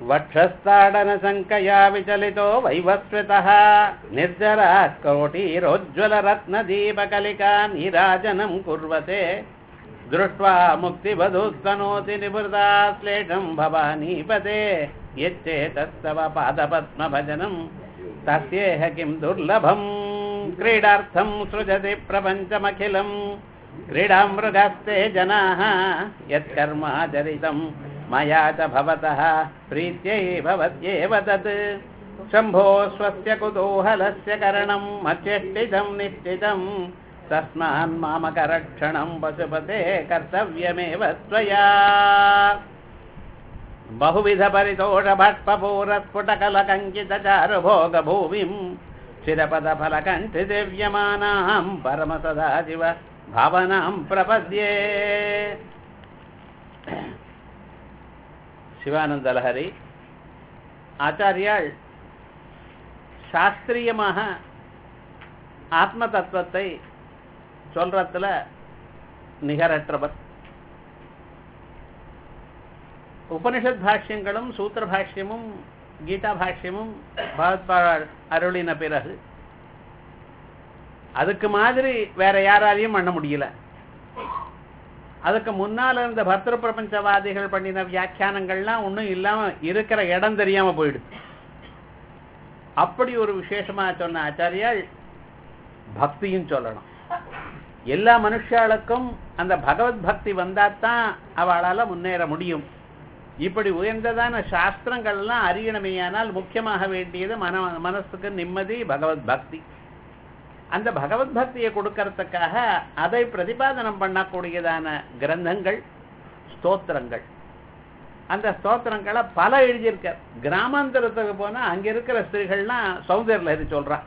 वक्षस्ताडनशङ्कया विचलितो वैवस्वतः निर्जरः कोटिरोज्ज्वलरत्नदीपकलिका नीराजनं कुर्वते दृष्ट्वा मुक्तिवधूस्तनोति निवृता श्लेषं भवानीपते यच्चेतस्तव पादपद्मभजनं तस्येह किं दुर्लभम् क्रीडार्थं सृजति प्रपञ्चमखिलम् क्रीडां मृगस्ते जनाः यत्कर्माचरितं मया च भवतः प्रीत्यै भवत्येव तत् शम्भो स्वस्य कुतूहलस्य करणं मच्यष्टितं निश्चितं तस्मान् मामकरक्षणं पशुपते कर्तव्यमेव त्वया बहुविधपरितोषभट्पपूरस्फुटकलकङ्कितचारुभोगभूमिम् शिरपदफलकण्ठिदिव्यमानां परमसदाशिव भावनां प्रपद्ये சிவானந்த லஹரி ஆச்சாரியால் சாஸ்திரியமாக ஆத்ம தத்துவத்தை சொல்றதுல நிகரற்றவர் உபனிஷத் பாஷ்யங்களும் சூத்திர பாஷ்யமும் கீதா பாஷ்யமும் பகவத்பால் அருளின பிறகு அதுக்கு மாதிரி வேற யாராலையும் பண்ண முடியல அதுக்கு முன்னால இருந்த பர்தர் பிரபஞ்சவாதிகள் பண்ணின வியாக்கியானங்கள்லாம் ஒன்றும் இல்லாம இருக்கிற இடம் தெரியாம போயிடுது அப்படி ஒரு விசேஷமா சொன்ன ஆச்சாரியால் பக்தியும் சொல்லணும் எல்லா மனுஷாளுக்கும் அந்த பகவத் பக்தி வந்தாதான் அவளால முன்னேற முடியும் இப்படி உயர்ந்ததான சாஸ்திரங்கள்லாம் அறியணுமேயானால் முக்கியமாக வேண்டியது மன மனசுக்கு நிம்மதி பகவத் பக்தி அந்த பகவத் பக்தியை கொடுக்கறதுக்காக அதை பிரதிபாதனம் பண்ணக்கூடியதான கிரந்தங்கள் ஸ்தோத்திரங்கள் அந்த ஸ்தோத்திரங்களை பல எழுதியிருக்க கிராமாந்தரத்துக்கு போனா அங்க இருக்கிற ஸ்திரீகள்லாம் சௌந்தர்ய லஹரி சொல்றான்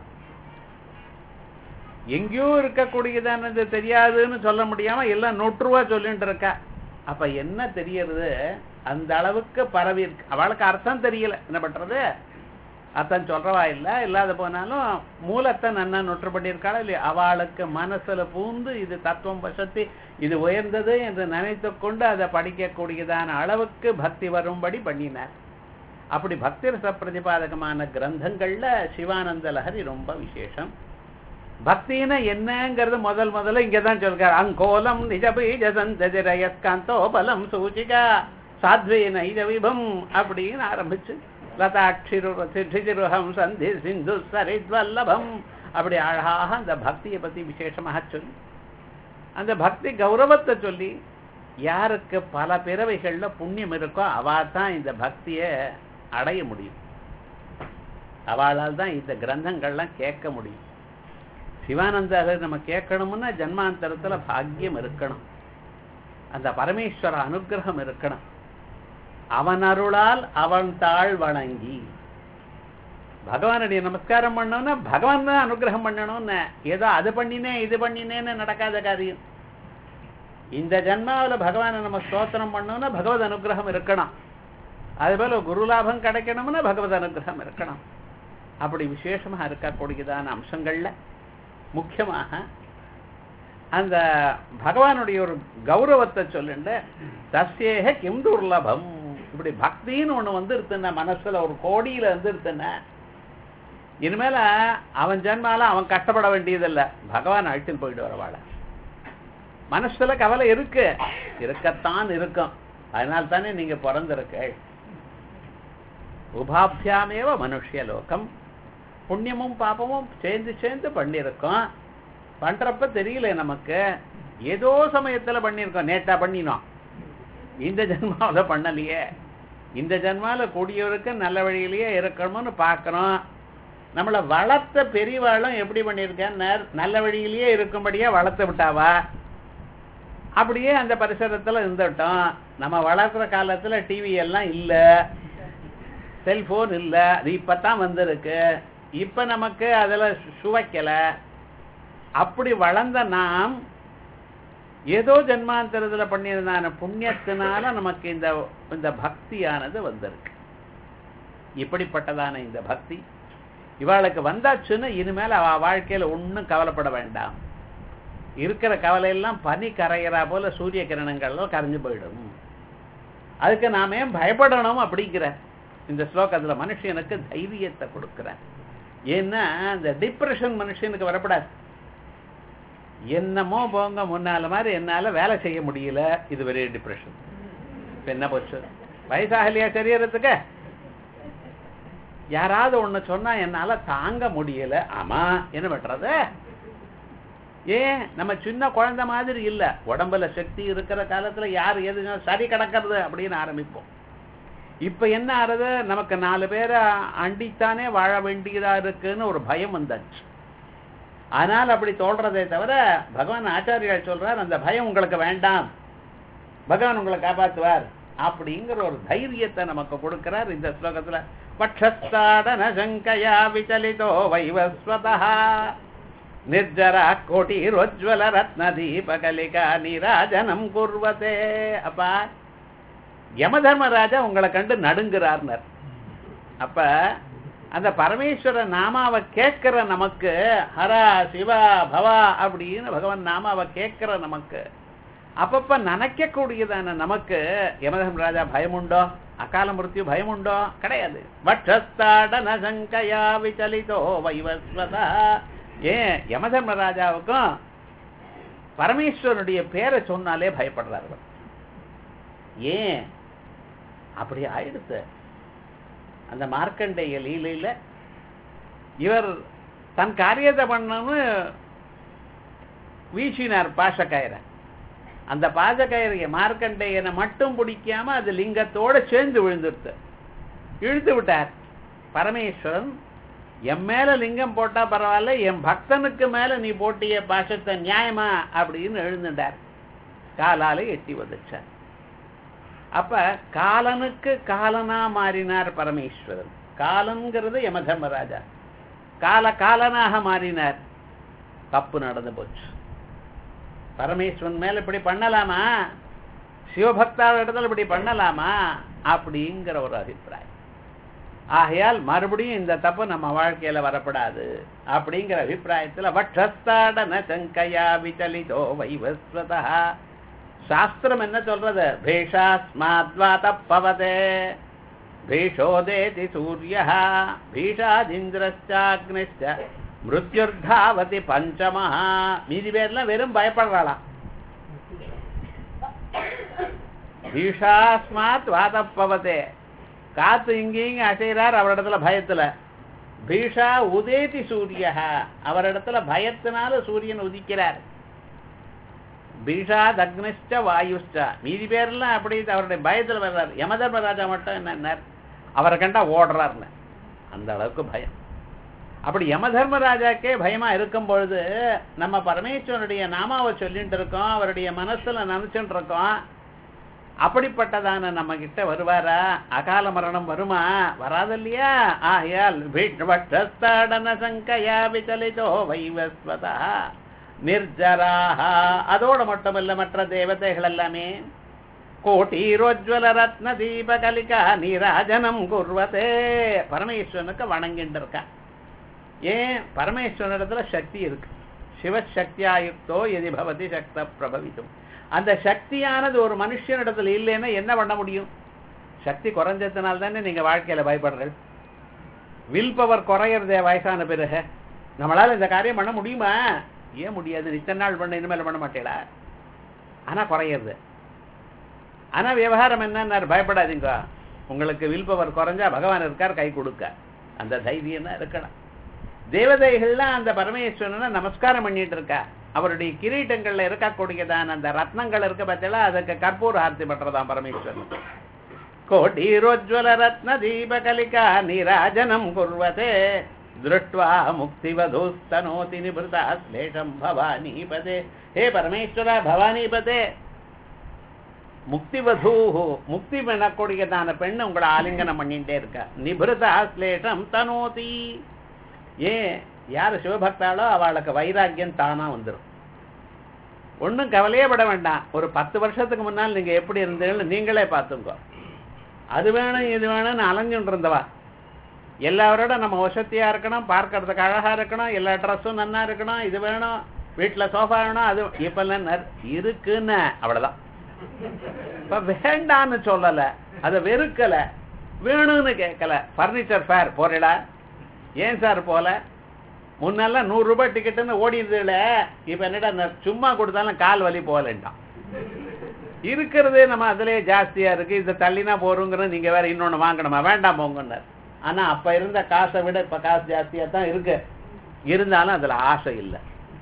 எங்கேயோ இருக்கக்கூடியதானது தெரியாதுன்னு சொல்ல முடியாம எல்லாம் நூற்றுவா சொல்லிட்டு இருக்கா அப்ப என்ன தெரியறது அந்த அளவுக்கு பரவி இருக்கு அவளுக்கு அர்த்தம் தெரியல என்ன பண்றது அர்த்தம் சொல்றவா இல்ல இல்லாத போனாலும் மூலத்தை நன்னா நொற்று பண்ணியிருக்காளா இல்லையா அவளுக்கு மனசுல பூந்து இது தத்துவம் வசத்தி இது உயர்ந்தது என்று நினைத்து கொண்டு அதை படிக்கக்கூடியதான அளவுக்கு பக்தி வரும்படி பண்ணினார் அப்படி பக்தி ரச பிரதிபாதகமான கிரந்தங்கள்ல சிவானந்த லஹரி ரொம்ப விசேஷம் பக்தினா என்னங்கிறது முதல் முதல்ல இங்கதான் சொல்றார் அங்கோலம் நிஜபீஜ சந்தஜரயஸ்காந்தோ பலம் சூச்சிகா சாத்வே நைஜ விபம் அப்படின்னு ஆரம்பிச்சு லதாட்சிருஹம் சந்தி சிந்து சரித்வல்லபம் அப்படி அழகாக அந்த பக்தியை பத்தி விசேஷமாக சொல்லி அந்த பக்தி கௌரவத்தை சொல்லி யாருக்கு பல பிறவைகள்ல புண்ணியம் இருக்கோ அவா தான் இந்த பக்தியை அடைய முடியும் அவளால் தான் இந்த கிரந்தங்கள்லாம் கேட்க முடியும் சிவானந்தாவில் நம்ம கேட்கணும்னா ஜன்மாந்தரத்துல பாக்கியம் இருக்கணும் அந்த பரமேஸ்வர அனுகிரகம் இருக்கணும் அவன் அருளால் அவன் தாழ் வணங்கி பகவானுடைய நமஸ்காரம் பண்ணோம்னா பகவான் தான் அனுகிரகம் பண்ணணும்னு ஏதோ அது பண்ணினேன் இது பண்ணினேன்னு நடக்காத காரியம் இந்த ஜன்மாவில் பகவானை நம்ம ஸ்தோத்திரம் பண்ணோம்னா பகவத் அனுகிரகம் இருக்கணும் அதுபோல குரு லாபம் கிடைக்கணும்னா பகவத் அனுகிரகம் இருக்கணும் அப்படி விசேஷமாக இருக்கக்கூடியதான அம்சங்கள்ல முக்கியமாக அந்த பகவானுடைய ஒரு கௌரவத்தை சொல்லுண்டு தஸ்யேக கிம் துர்லபம் இப்படி பக்தின்னு ஒண்ணு வந்துருத்துன்னா மனசுல ஒரு கோடியில வந்துருத்துன்னா இனிமேல அவன் ஜென்மால அவன் கஷ்டப்பட வேண்டியதில்லை பகவான் அழைச்சின்னு போயிட்டு வரவாள மனசுல கவலை இருக்கு இருக்கத்தான் இருக்கும் அதனால தானே நீங்க பிறந்திருக்க உபாபியாமேவ மனுஷிய லோகம் புண்ணியமும் பாப்பமும் சேர்ந்து சேர்ந்து பண்ணியிருக்கோம் பண்றப்ப தெரியல நமக்கு ஏதோ சமயத்துல பண்ணியிருக்கோம் நேட்டா பண்ணினோம் இந்த ஜென்மாவில பண்ணலையே இந்த ஜென்மால கூடியவருக்கு நல்ல வழியிலேயே இருக்கணும்னு பார்க்கறோம் நம்மளை வளர்த்த பெரியவாளும் எப்படி பண்ணியிருக்கேன்னு நல்ல வழியிலேயே இருக்கும்படியா வளர்த்து விட்டாவா அப்படியே அந்த பரிசரத்துல இருந்துட்டோம் நம்ம வளர்க்குற காலத்துல டிவி எல்லாம் இல்ல செல்போன் இல்ல அது இப்பதான் வந்திருக்கு இப்ப நமக்கு அதுல சுவைக்கல அப்படி வளர்ந்த நாம் ஏதோ ஜென்மாந்தரத்துல பண்ணியிருந்தான புண்ணியத்தினால நமக்கு இந்த இந்த பக்தியானது வந்திருக்கு இப்படிப்பட்டதான இந்த பக்தி இவாளுக்கு வந்தாச்சுன்னு இனிமேல் அவ வாழ்க்கையில ஒன்றும் கவலைப்பட வேண்டாம் இருக்கிற கவலையெல்லாம் பனி கரைகிறா போல சூரிய கிரணங்கள்லாம் கரைஞ்சு போயிடும் அதுக்கு நாம ஏன் பயப்படணும் அப்படிங்கிற இந்த ஸ்லோகத்துல மனுஷனுக்கு தைரியத்தை கொடுக்கிறார் ஏன்னா இந்த டிப்ரெஷன் மனுஷனுக்கு வரப்படாது என்னமோ போங்க முன்னால மாதிரி என்னால வேலை செய்ய முடியல இது வெரி டிப்ரெஷன் இப்ப என்ன போச்சு வயசாகலையா சரீரத்துக்கு யாராவது ஒண்ணு சொன்னா என்னால தாங்க முடியல ஆமா என்ன பண்றது ஏன் நம்ம சின்ன குழந்தை மாதிரி இல்ல உடம்புல சக்தி இருக்கிற காலத்துல யார் எது சரி கிடக்கிறது அப்படின்னு ஆரம்பிப்போம் இப்ப என்ன ஆறுது நமக்கு நாலு பேரை அண்டித்தானே வாழ வேண்டியதா இருக்குன்னு ஒரு பயம் வந்தாச்சு ஆனால் அப்படி தோன்றதே தவிர பகவான் ஆச்சாரியால் சொல்றார் அந்த பயம் உங்களுக்கு வேண்டாம் பகவான் உங்களை காப்பாற்றுவார் அப்படிங்கிற ஒரு தைரியத்தை நமக்கு கொடுக்கிறார் இந்த ஸ்லோகத்துல பட்சஸ்தாடன சங்கயா விசலிதோ வைவஸ்வதா நிர்ஜரா கோட்டிரோஜ்வல ரத்ன தீபகலிகா நீராஜனம் குர்வதே அப்பா யமதர்மராஜா உங்களை கண்டு நடுங்கிறார்னர் அப்ப அந்த பரமேஸ்வர நாமாவை கேட்கிற நமக்கு ஹரா சிவா பவா அப்படின்னு பகவான் நாமாவை கேட்கிற நமக்கு அப்பப்ப நினைக்கக்கூடியதான நமக்கு யமதர்மராஜா பயமுண்டோ அகால மிருத்யு பயமுண்டோ கிடையாது வட்சஸ்தாடன சங்கயா விசலிதோ வைவஸ்வதா ஏன் யமதர்மராஜாவுக்கும் பரமேஸ்வரனுடைய பேரை சொன்னாலே பயப்படுறார்கள் ஏன் அப்படி ஆயிடுத்து அந்த மார்க்கண்டேய லீலையில இவர் தன் காரியத்தை பண்ணணும்னு வீசினார் பாசக்கயிறை அந்த பாசக்கயிறைய மார்க்கண்டேயனை மட்டும் பிடிக்காம அது லிங்கத்தோட சேர்ந்து விழுந்துருத்து இழுத்து விட்டார் பரமேஸ்வரன் என் மேல லிங்கம் போட்டா பரவாயில்ல என் பக்தனுக்கு மேல நீ போட்டிய பாசத்தை நியாயமா அப்படின்னு எழுந்துட்டார் காலால எட்டி வதச்சார் அப்ப காலனுக்கு காலனா மாறினார் பரமேஸ்வரன் காலன்கிறது யமதர்மராஜா கால காலனாக மாறினார் தப்பு நடந்து போச்சு பரமேஸ்வரன் மேல இப்படி பண்ணலாமா சிவபக்தா இடத்துல இப்படி பண்ணலாமா அப்படிங்கிற ஒரு அபிப்பிராயம் ஆகையால் மறுபடியும் இந்த தப்பு நம்ம வாழ்க்கையில வரப்படாது அப்படிங்கிற அபிப்பிராயத்துல வட்சஸ்தாடன சங்கையா விசலிதோ வைவஸ்வதா சாஸ்திரம் என்ன சொல்றது பேஷாஸ்மாத்வாத பவதே பீஷோதேதி சூரிய பீஷாதிந்திரச்சாக்னிச்ச மிருத்யுர்தாவதி பஞ்சமா மீதி பேர்லாம் வெறும் பயப்படுறாளாம் பீஷாஸ்மாத் வாதப்பவதே காத்து இங்கேயும் அசைறார் அவரிடத்துல பயத்துல பீஷா உதேதி சூரிய அவரிடத்துல பயத்தினால சூரியன் உதிக்கிறார் பீஷாத் அக்னிஷ்ட வாயுஷ்ட மீதி பேர்லாம் அப்படி அவருடைய பயத்துல வர்றார் யமதர்மராஜா மட்டும் என்ன அவரை கண்டா ஓடுறாருன்னு அந்த அளவுக்கு பயம் அப்படி யமதர்மராஜாக்கே பயமா இருக்கும் பொழுது நம்ம பரமேஸ்வரனுடைய நாமாவை சொல்லிட்டு இருக்கோம் அவருடைய மனசுல நினைச்சுட்டு இருக்கோம் அப்படிப்பட்டதான நம்ம கிட்ட வருவாரா அகால மரணம் வருமா வராது இல்லையா ஆகையால் வீட்வட்டஸ்தாடன சங்கையா விசலிதோ வைவஸ்வதா நிர்ஜராக அதோட மட்டுமல்ல மற்ற தேவதைகள் எல்லாமே கோட்டீரோஜ்வல ரத்ன தீபகலிகா நீராஜனம் குர்வதே பரமேஸ்வரனுக்கு வணங்கிட்டு இருக்கா ஏன் பரமேஸ்வரனிடத்துல சக்தி இருக்கு சிவசக்தியாயுக்தோ எதி பவதி சக்த பிரபவித்தும் அந்த சக்தியானது ஒரு மனுஷனிடத்துல இல்லைன்னா என்ன பண்ண முடியும் சக்தி குறைஞ்சதுனால தானே நீங்க வாழ்க்கையில பயப்படுறது வில் பவர் குறையிறதே வயசான பிறகு நம்மளால இந்த காரியம் பண்ண முடியுமா ஏன் முடியாது இத்தனை நாள் பண்ண இனிமேல் பண்ண மாட்டேடா ஆனா குறையிறது ஆனா விவகாரம் என்ன பயப்படாதீங்க உங்களுக்கு வில் பவர் குறைஞ்சா பகவான் இருக்கார் கை கொடுக்க அந்த தைரியம் தான் இருக்கணும் தேவதைகள்லாம் அந்த பரமேஸ்வரனை நமஸ்காரம் பண்ணிட்டு இருக்கா அவருடைய கிரீட்டங்கள்ல இருக்கக்கூடியதான அந்த ரத்னங்கள் இருக்க பத்தில அதுக்கு கற்பூர ஆர்த்தி பண்றதாம் பரமேஸ்வரன் கோட்டீரோஜ்வல ரத்ன தீபகலிகா நீராஜனம் குர்வதே திருஷ்டுவா முக்திவதூஸ்தனோதி நிபுதா ஸ்லேஷம் பவானீபதே ஹே பரமேஸ்வர பவானீபதே முக்திவதூ முக்தி பண்ணக்கூடியதான பெண் உங்களை ஆலிங்கனம் பண்ணிட்டே இருக்கா நிபிருதா ஸ்லேஷம் தனோதி ஏன் யார் சிவபக்தாளோ அவளுக்கு வைராக்கியம் தானா வந்துடும் ஒன்றும் கவலையே பட வேண்டாம் ஒரு பத்து வருஷத்துக்கு முன்னால் நீங்க எப்படி இருந்தீங்கன்னு நீங்களே பார்த்துங்க அது வேணும் இது வேணும்னு அலைஞ்சுட்டு இருந்தவா எல்லாரோட நம்ம வசதியா இருக்கணும் பார்க்கறதுக்கு அழகா இருக்கணும் எல்லா ட்ரெஸ்ஸும் நன்னா இருக்கணும் இது வேணும் வீட்டுல சோஃபா வேணும் அது இப்பெல்லாம் இருக்குன்னு அவ்வளவுதான் இப்ப வேண்டான்னு சொல்லல அதை வெறுக்கல வேணும்னு கேட்கல ஃபர்னிச்சர் ஃபேர் போறடா ஏன் சார் போல முன்னெல்லாம் நூறு ரூபாய் டிக்கெட்டுன்னு ஓடிடுதுல இப்ப என்னடா நான் சும்மா கொடுத்தாலும் கால் வலி போகலன்ட்டான் இருக்கிறதே நம்ம அதுலயே ஜாஸ்தியா இருக்கு இதை தள்ளினா போறோங்கிற நீங்க வேற இன்னொன்னு வாங்கணுமா வேண்டாம் போங்கன்னார் ஆனா அப்ப இருந்த காசை விட இப்ப காசு ஜாஸ்தியா தான் இருக்கு இருந்தாலும் அதுல ஆசை இல்லை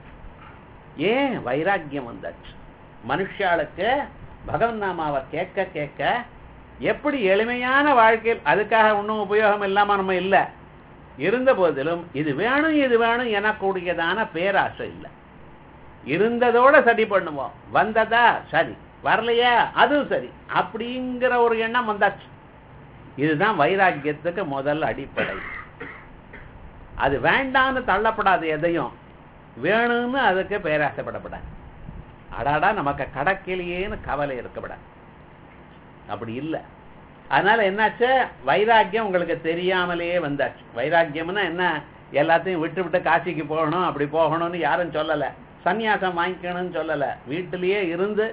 ஏன் வைராக்கியம் வந்தாச்சு மனுஷாளுக்கு பகவன் நாமாவை கேட்க கேட்க எப்படி எளிமையான வாழ்க்கையில் அதுக்காக ஒன்றும் உபயோகம் இல்லாம நம்ம இல்லை இருந்த போதிலும் இது வேணும் இது வேணும் எனக்கூடியதான பேராசை இல்லை இருந்ததோட சரி பண்ணுவோம் வந்ததா சரி வரலையா அதுவும் சரி அப்படிங்கிற ஒரு எண்ணம் வந்தாச்சு இதுதான் வைராக்கியத்துக்கு முதல் அடிப்படை அது வேண்டான்னு தள்ளப்படாது எதையும் வேணும்னு அதுக்கு பேராசைப்படப்படாது அடாடா நமக்கு கடக்கிலேயேன்னு கவலை இருக்கப்படாது அப்படி இல்லை அதனால என்னாச்சு வைராக்கியம் உங்களுக்கு தெரியாமலேயே வந்தாச்சு வைராக்கியம்னா என்ன எல்லாத்தையும் விட்டு விட்டு காசிக்கு போகணும் அப்படி போகணும்னு யாரும் சொல்லல சந்நியாசம் வாங்கிக்கணும்னு சொல்லல வீட்டிலேயே இருந்து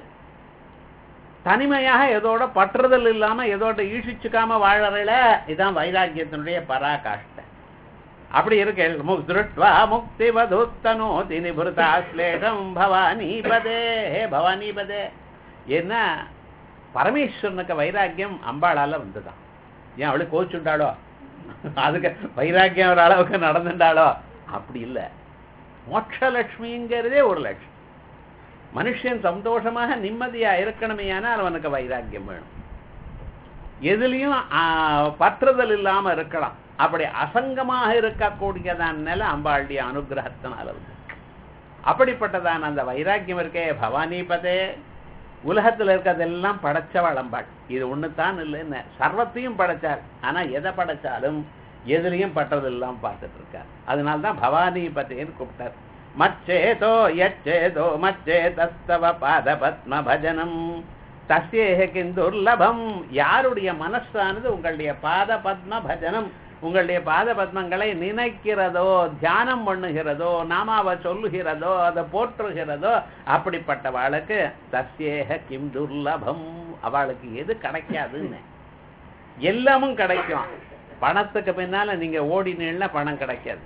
தனிமையாக எதோட பற்றுதல் இல்லாம எதோட ஈஷிச்சுக்காம வாழறல இதான் வைராக்கியத்தினுடைய பராகாஷ்டை அப்படி இருக்கு திருட்வா முக்தி வதுத்தனோ தினிபுருதா ஸ்லேஷம் பவானிபதே ஹே பவானிபதே என்ன பரமேஸ்வரனுக்கு வைராக்கியம் அம்பாளால வந்துதான் ஏன் அவளுக்கு கோச்சுண்டாளோ அதுக்கு வைராக்கியம் ஒரு அளவுக்கு நடந்துட்டாளோ அப்படி இல்லை மோட்சலட்சுமிங்கிறதே ஒரு லட்சம் மனுஷன் சந்தோஷமாக நிம்மதியா இருக்கணுமே ஆனால் அவனுக்கு வைராக்கியம் வேணும் எதுலையும் பற்றுதல் இல்லாம இருக்கலாம் அப்படி அசங்கமாக இருக்கக்கூடியதான் நிலை அம்பாளுடைய அனுகிரகத்தினால வந்து அப்படிப்பட்டதான் அந்த வைராக்கியம் இருக்கே பவானிபதே உலகத்துல இருக்கிறதெல்லாம் படைச்சவள் அம்பாள் இது ஒண்ணுதான் இல்லைன்னு சர்வத்தையும் படைச்சார் ஆனா எதை படைச்சாலும் எதுலையும் பட்டதெல்லாம் பார்த்துட்டு இருக்கார் அதனால்தான் பவானி பதேன்னு கூப்பிட்டார் மச்சேதோ யச்சேதோ மச்சே தஸ்தவ பாத பத்ம பஜனம் தஸ்யேக கிந்துர்லபம் யாருடைய மனசானது உங்களுடைய பாத பத்ம பஜனம் உங்களுடைய பாத பத்மங்களை நினைக்கிறதோ தியானம் பண்ணுகிறதோ நாமாவை சொல்லுகிறதோ அதை போற்றுகிறதோ அப்படிப்பட்டவாளுக்கு தஸ்யேக கிம் துர்லபம் அவளுக்கு எது கிடைக்காதுன்னு எல்லாமும் கிடைக்கும் பணத்துக்கு பின்னால நீங்க ஓடினீங்கன்னா பணம் கிடைக்காது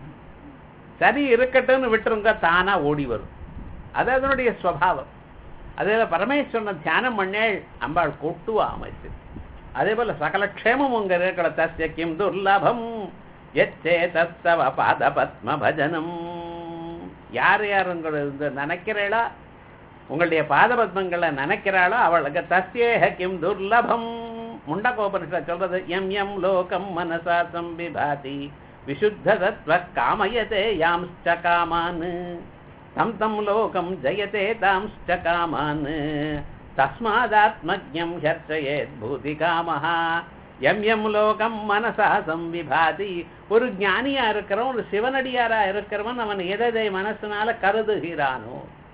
சரி இருக்கட்டும்னு விட்டுருங்க தானா ஓடி வரும் அது அதனுடைய ஸ்வபாவம் அதே பரமேஸ்வரனை தியானம் பண்ணேள் அம்பாள் கொட்டுவா அமைச்சு அதே போல சகல க்ஷேமம் உங்க இருக்கிற தஸ்ய கிம் துர்லபம் எச்சே தஸ்தவ பாத பத்ம பஜனம் யார் யார் உங்களை நினைக்கிறீளோ உங்களுடைய பாத பத்மங்களை நினைக்கிறாளோ அவளுக்கு தஸ்யேக கிம் துர்லபம் முண்டகோபனிஷ சொல்றது எம் எம் லோகம் மனசா சம்பிபாதி விசுத்த தத்வ காமயதே யாம்ச்ச காமான் தம் தம் லோகம் ஜயதே தாம்ச்ச காமான் தஸ்மாதாத்மஜம் ஹர்ச்சயேத் பூதி காமஹா எம் எம் லோகம் மனசா சம்பிபாதி ஒரு ஞானியா இருக்கிறவன் ஒரு சிவனடியாரா இருக்கிறவன் அவன் எதை மனசுனால கருதுகிறானோ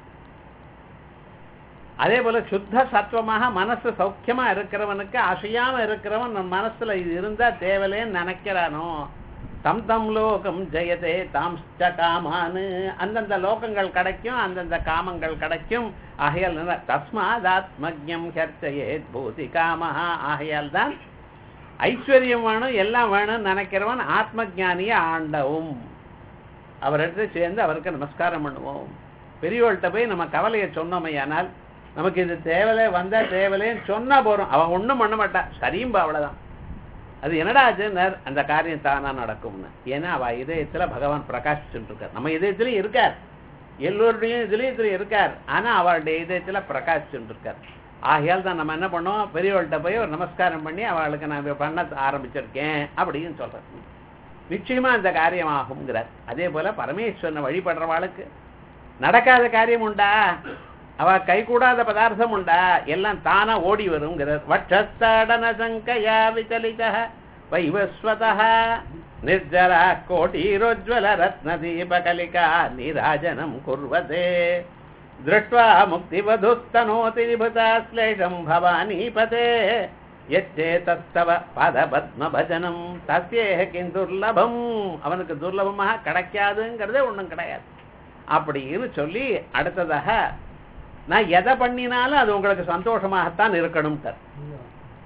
அதே போல சுத்த சத்துவமாக மனசு சௌக்கியமா இருக்கிறவனுக்கு அசையாம இருக்கிறவன் நம்ம மனசுல இது இருந்தா தேவலேன்னு நினைக்கிறானோ தம் தம் லோகம் ஜெயதே தாம் காமானு அந்தந்த லோகங்கள் கிடைக்கும் அந்தந்த காமங்கள் கிடைக்கும் ஆகையால் தஸ்மாதாத்மஜம் ஹர்ச்சயேத் பூதி காமஹா ஆகையால் தான் ஐஸ்வர்யம் வேணும் எல்லாம் வேணும்னு நினைக்கிறவன் ஆத்ம ஜானிய ஆண்டவும் அவரிடத்துல சேர்ந்து அவருக்கு நமஸ்காரம் பண்ணுவோம் பெரியவள்கிட்ட போய் நம்ம கவலையை சொன்னோமையானால் நமக்கு இது தேவலை வந்தா தேவலைன்னு சொன்னா போறோம் அவன் ஒண்ணும் பண்ண மாட்டா சரியும்பா அவ்வளவுதான் அது என்னடா ஆச்சுன்னார் அந்த காரியம் தானா நடக்கும்னு ஏன்னா அவ இதயத்துல பகவான் பிரகாசிச்சுட்டு இருக்கார் நம்ம இதயத்திலயும் இருக்கார் எல்லோருடைய இதயத்திலும் இருக்கார் ஆனா அவளுடைய இதயத்துல பிரகாசிச்சுட்டு இருக்கார் ஆகையால் தான் நம்ம என்ன பண்ணோம் பெரியவள்கிட்ட போய் ஒரு நமஸ்காரம் பண்ணி அவளுக்கு நான் பண்ண ஆரம்பிச்சிருக்கேன் அப்படின்னு சொல்றேன் நிச்சயமா அந்த காரியம் ஆகுங்கிறார் அதே போல பரமேஸ்வரனை வழிபடுறவாளுக்கு நடக்காத காரியம் உண்டா அவ கை கூடாத பதார்த்தம் உண்டா எல்லாம் தானா ஓடி வருங்கிறார் வட்சஸ்தாடன சங்கயா விசலித வைவஸ்வத நிர்ஜரா கோட்டீரோஜ்வல ரத்ன தீபகலிகா நீராஜனம் குர்வதே दृष्ट्वा मुक्तिवधुस्तनोतिरिभुता श्लेषम् भवानीपते எச்சேதஸ்தவ பதபத்மபஜனம் தஸ்யேக கிம் துர்லபம் அவனுக்கு துர்லபமாக கிடைக்காதுங்கிறதே ஒண்ணும் கிடையாது அப்படின்னு சொல்லி அடுத்ததாக நான் எதை பண்ணினாலும் அது உங்களுக்கு சந்தோஷமாகத்தான் இருக்கணும்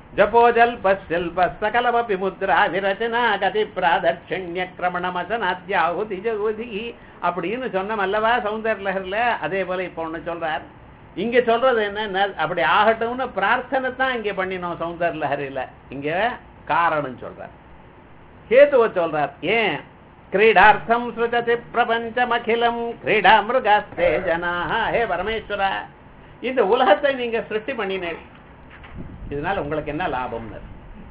ஜபோஜல்பல்ப சகலமபி முத்ரா விரச்சனா கதி பிராதட்சண்ய கிரமணமசனாத்யாகுதி ஜகுதி அப்படின்னு சொன்னோம் அல்லவா சௌந்தர் லஹர்ல அதே போல இப்ப ஒண்ணு சொல்றார் இங்க சொல்றது என்ன அப்படி ஆகட்டும்னு பிரார்த்தனை தான் இங்க பண்ணினோம் சௌந்தர் லஹரில இங்க காரணம் சொல்றார் ஹேத்துவ சொல்றார் ஏன் கிரீடார்த்தம் சுஜதி பிரபஞ்சமகிலம் கிரீடா மிருகாஸ்தே ஜனாக ஹே பரமேஸ்வரா இந்த உலகத்தை நீங்க சிருஷ்டி பண்ணினேன் இதனால உங்களுக்கு என்ன லாபம்னு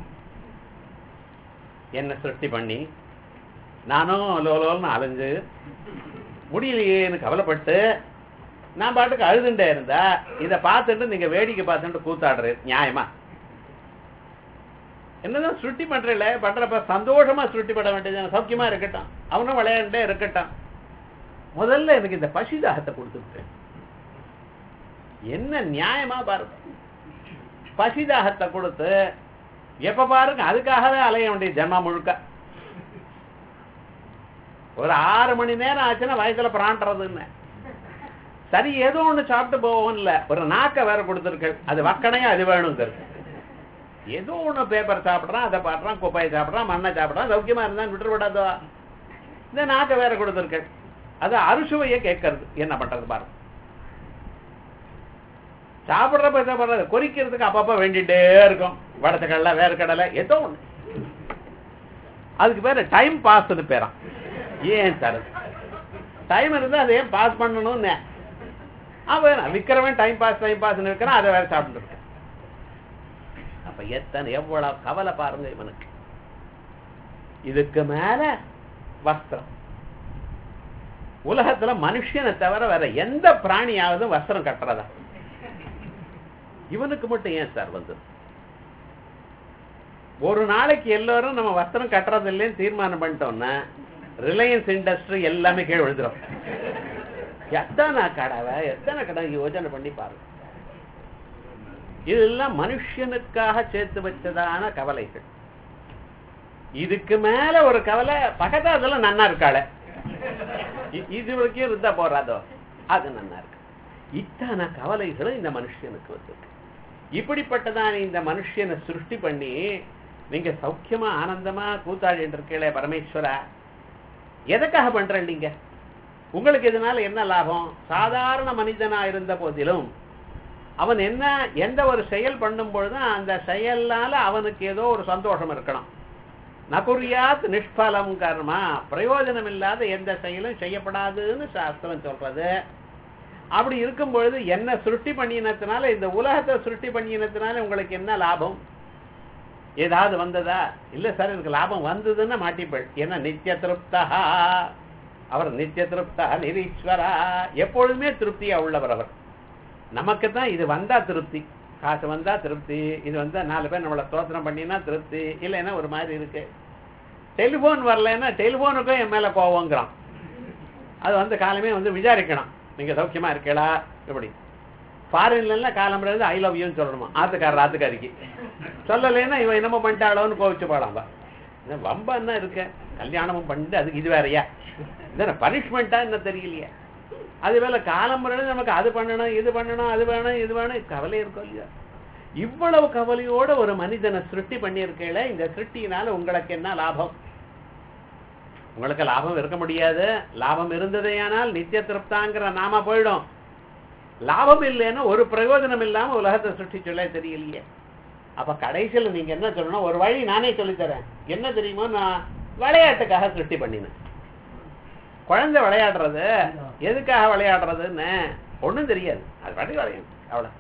என்ன சிருஷ்டி பண்ணி நானும் லோலோல்னு அலைஞ்சு முடியலையேன்னு கவலைப்பட்டு நான் பாட்டுக்கு அழுதுண்டே இருந்தா இதை பார்த்துட்டு நீங்க வேடிக்கை பார்த்துட்டு கூத்தாடுறது நியாயமா என்னதான் சுருட்டி பண்றல பண்றப்ப சந்தோஷமா சுருட்டி பட வேண்டியது சௌக்கியமா இருக்கட்டும் அவனும் விளையாண்டே இருக்கட்டும் முதல்ல எனக்கு இந்த பசிதாகத்தை கொடுத்துட்டேன் என்ன நியாயமா பாருங்க பசிதாகத்தை கொடுத்து எப்ப பாருங்க அதுக்காகவே அலைய வேண்டிய ஜென்மா முழுக்க ஒரு ஆறு மணி நேரம் ஆச்சுன்னா வயசுல பிராண்டுறதுன்னு சரி ஏதோ ஒண்ணு சாப்பிட்டு போவோம் இல்ல ஒரு நாக்க வேற கொடுத்துருக்கு அது வக்கணையா அது வேணுங்கிறது ஏதோ ஒண்ணு பேப்பர் சாப்பிடுறான் அதை பாடுறான் குப்பையை சாப்பிடுறான் மண்ணை சாப்பிடுறான் சௌக்கியமா இருந்தா விட்டு விடாதோ இந்த நாக்க வேற கொடுத்துருக்கு அது அறுசுவையை கேட்கறது என்ன பண்றது பாருங்க சாப்பிடுறப்ப என்ன பண்றது கொறிக்கிறதுக்கு அப்பப்ப வேண்டிட்டே இருக்கும் வடச்சக்கடலை வேறு கடலை ஏதோ ஒண்ணு அதுக்கு பேரு டைம் பாஸ்னு பேரான் ஏன் தருது டைம் இருந்தா அதை ஏன் பாஸ் பண்ணணும்னு அவன் விக்கிறவன் டைம் பாஸ் டைம் பாஸ் இருக்கிறான் அதை வேற சாப்பிட்டு இருக்கான் அப்ப எத்தனை எவ்வளவு கவலை பாருங்க இவனுக்கு இதுக்கு மேல வஸ்திரம் உலகத்துல மனுஷனை தவிர வேற எந்த பிராணியாவது வஸ்திரம் கட்டுறதா இவனுக்கு மட்டும் ஏன் சார் வந்தது ஒரு நாளைக்கு எல்லாரும் நம்ம வஸ்திரம் கட்டுறது இல்லைன்னு தீர்மானம் பண்ணிட்டோம்னா ரிலையன்ஸ் இண்டஸ்ட்ரி எல்லாமே கீழே விழுந்துரும் எத்தனை கடவை எத்தனை கடை யோஜனை பண்ணி பாருங்க இதெல்லாம் மனுஷனுக்காக சேர்த்து வச்சதான கவலைகள் இதுக்கு மேல ஒரு கவலை பக்கத்தா அதெல்லாம் நன்னா இருக்காள இது வரைக்கும் இருந்தா போறாதோ அது நன்னா இருக்கு இத்தனை கவலைகளும் இந்த மனுஷனுக்கு வந்திருக்கு இப்படிப்பட்டதான இந்த மனுஷனை சிருஷ்டி பண்ணி நீங்க சௌக்கியமா ஆனந்தமா கூத்தாடிட்டு இருக்கீங்களே பரமேஸ்வரா எதுக்காக பண்ற நீங்க உங்களுக்கு இதனால என்ன லாபம் சாதாரண மனிதனா இருந்த போதிலும் அவன் என்ன எந்த ஒரு செயல் பண்ணும் பொழுதும் அந்த செயல்னால அவனுக்கு ஏதோ ஒரு சந்தோஷம் இருக்கணும் நகுரியாத் நிஷ்பலம் கர்மா பிரயோஜனம் இல்லாத எந்த செயலும் செய்யப்படாதுன்னு சாஸ்திரம் சொல்றது அப்படி இருக்கும் பொழுது என்ன சுருட்டி பண்ணினத்தினால இந்த உலகத்தை சுருட்டி பண்ணினத்தினால உங்களுக்கு என்ன லாபம் ஏதாவது வந்ததா இல்ல சார் எனக்கு லாபம் வந்ததுன்னு மாட்டிப்பள் ஏன்னா நித்திய திருப்தா அவர் நித்திய திருப்தா நிரீஸ்வரா எப்பொழுதுமே திருப்தியா உள்ளவர் அவர் நமக்கு தான் இது வந்தா திருப்தி காசு வந்தா திருப்தி இது வந்தா நாலு பேர் நம்மளை ஸ்தோத்திரம் பண்ணினா திருப்தி இல்லைன்னா ஒரு மாதிரி இருக்கு டெலிபோன் வரலன்னா டெலிபோனுக்கும் என் மேல கோவங்கிறான் அது வந்து காலமே வந்து விசாரிக்கணும் நீங்க சௌக்கியமா இருக்கீங்களா எப்படி ஃபாரின்ல காலம்புறது ஐ லவ் யூன்னு சொல்லணுமா ஆத்துக்காரர் ஆத்துக்காரிக்கு சொல்லலைன்னா இவன் என்னமோ பண்ணிட்டாளோன்னு கோவிச்சு பாடாம்பா வம்பா என்ன இருக்க கல்யாணமும் பண்ணிட்டு அதுக்கு இது வேறையா இது பனிஷ்மெண்ட்டா என்ன தெரியலையா அது வேலை காலம்புறது நமக்கு அது பண்ணணும் இது பண்ணணும் அது வேணும் இது வேணும் கவலை இருக்கும் இல்லையா இவ்வளவு கவலையோட ஒரு மனிதனை சிருஷ்டி பண்ணியிருக்கல இந்த சிருஷ்டியினால உங்களுக்கு என்ன லாபம் உங்களுக்கு லாபம் இருக்க முடியாது லாபம் இருந்ததேயானால் நித்திய திருப்தாங்கிற நாம போயிடும் லாபம் இல்லைன்னா ஒரு பிரயோஜனம் இல்லாம உலகத்தை சுற்றி சொல்ல தெரியலையே அப்ப கடைசியில் நீங்க என்ன சொல்லணும் ஒரு வழி நானே சொல்லித்தரேன் என்ன தெரியுமோ நான் விளையாட்டுக்காக சிருஷ்டி பண்ணினேன் குழந்தை விளையாடுறது எதுக்காக விளையாடுறதுன்னு ஒண்ணும் தெரியாது அது வழி விளையாடும் அவ்வளவு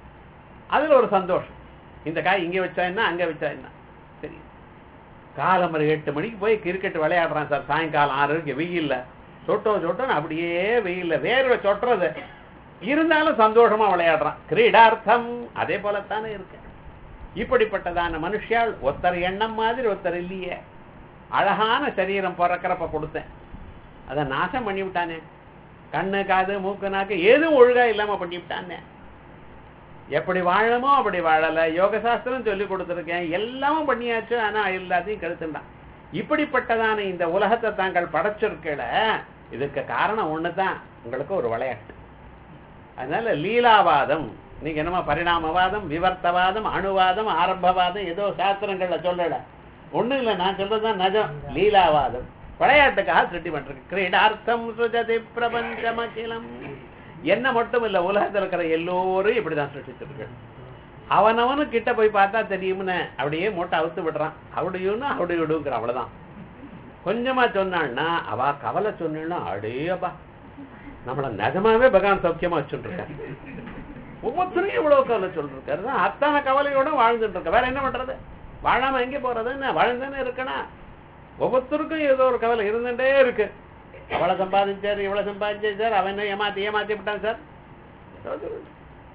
அதுல ஒரு சந்தோஷம் இந்த காய் இங்க வச்சா என்ன அங்க வச்சா என்ன தெரியும் காலம் ஒரு எட்டு மணிக்கு போய் கிரிக்கெட் விளையாடுறான் சார் சாயங்காலம் ஆறு வரைக்கும் வெயில்ல சொட்டோ சொட்டோன்னு அப்படியே வெயில்ல வேர்வை சொட்டுறது இருந்தாலும் சந்தோஷமா விளையாடுறான் கிரீடார்த்தம் அதே போலத்தானே இருக்கு இப்படிப்பட்டதான மனுஷால் ஒருத்தர் எண்ணம் மாதிரி ஒருத்தர் இல்லையே அழகான சரீரம் பிறக்கிறப்ப கொடுத்தேன் அதை நாசம் பண்ணி விட்டானே கண்ணு காது மூக்கு நாக்கு எதுவும் ஒழுங்கா இல்லாம பண்ணி விட்டானே எப்படி வாழணுமோ அப்படி வாழல யோக சாஸ்திரம் சொல்லி கொடுத்துருக்கேன் எல்லாமும் பண்ணியாச்சு ஆனா எல்லாத்தையும் கெடுத்துட்டான் இப்படிப்பட்டதான இந்த உலகத்தை தாங்கள் படைச்சிருக்கல இதுக்கு காரணம் ஒண்ணுதான் உங்களுக்கு ஒரு விளையாட்டு அதனால லீலாவாதம் நீங்க என்னமா பரிணாமவாதம் விவர்த்தவாதம் அணுவாதம் ஆரம்பவாதம் ஏதோ சாஸ்திரங்கள்ல சொல்லல ஒண்ணும் இல்ல நான் சொல்றதுதான் நஜம் லீலாவாதம் விளையாட்டுக்காக சிருஷ்டி பண்றேன் கிரீடார்த்தம் சுஜதி பிரபஞ்சமகிலம் என்ன மட்டும் இல்ல உலகத்துல இருக்கிற எல்லோரும் இப்படிதான் சிருஷ்டிச்சிருக்கு அவனவனு கிட்ட போய் பார்த்தா தெரியும்னு அப்படியே மூட்டை அவுத்து விடுறான் அவடையும்னு அவடையுடுங்கிற அவ்வளவுதான் கொஞ்சமா சொன்னான்னா அவ கவலை சொன்னா அடேப்பா நம்மள நிஜமாவே பகவான் சௌக்கியமா வச்சுட்டு இருக்காரு ஒவ்வொருத்தரும் எவ்வளவு கவலை சொல்லிருக்காரு தான் அத்தனை கவலையோட வாழ்ந்துட்டு இருக்க வேற என்ன பண்றது வாழாம எங்க போறது என்ன வாழ்ந்தானே இருக்கணும் ஒவ்வொருத்தருக்கும் ஏதோ ஒரு கவலை இருந்துட்டே இருக்கு அவ்வளவு சம்பாதிச்சார் இவ்வளவு சம்பாதிச்சார் சார் அவன் என்ன ஏமாத்தி ஏமாத்தி விட்டான் சார் ஏதாவது ஒரு-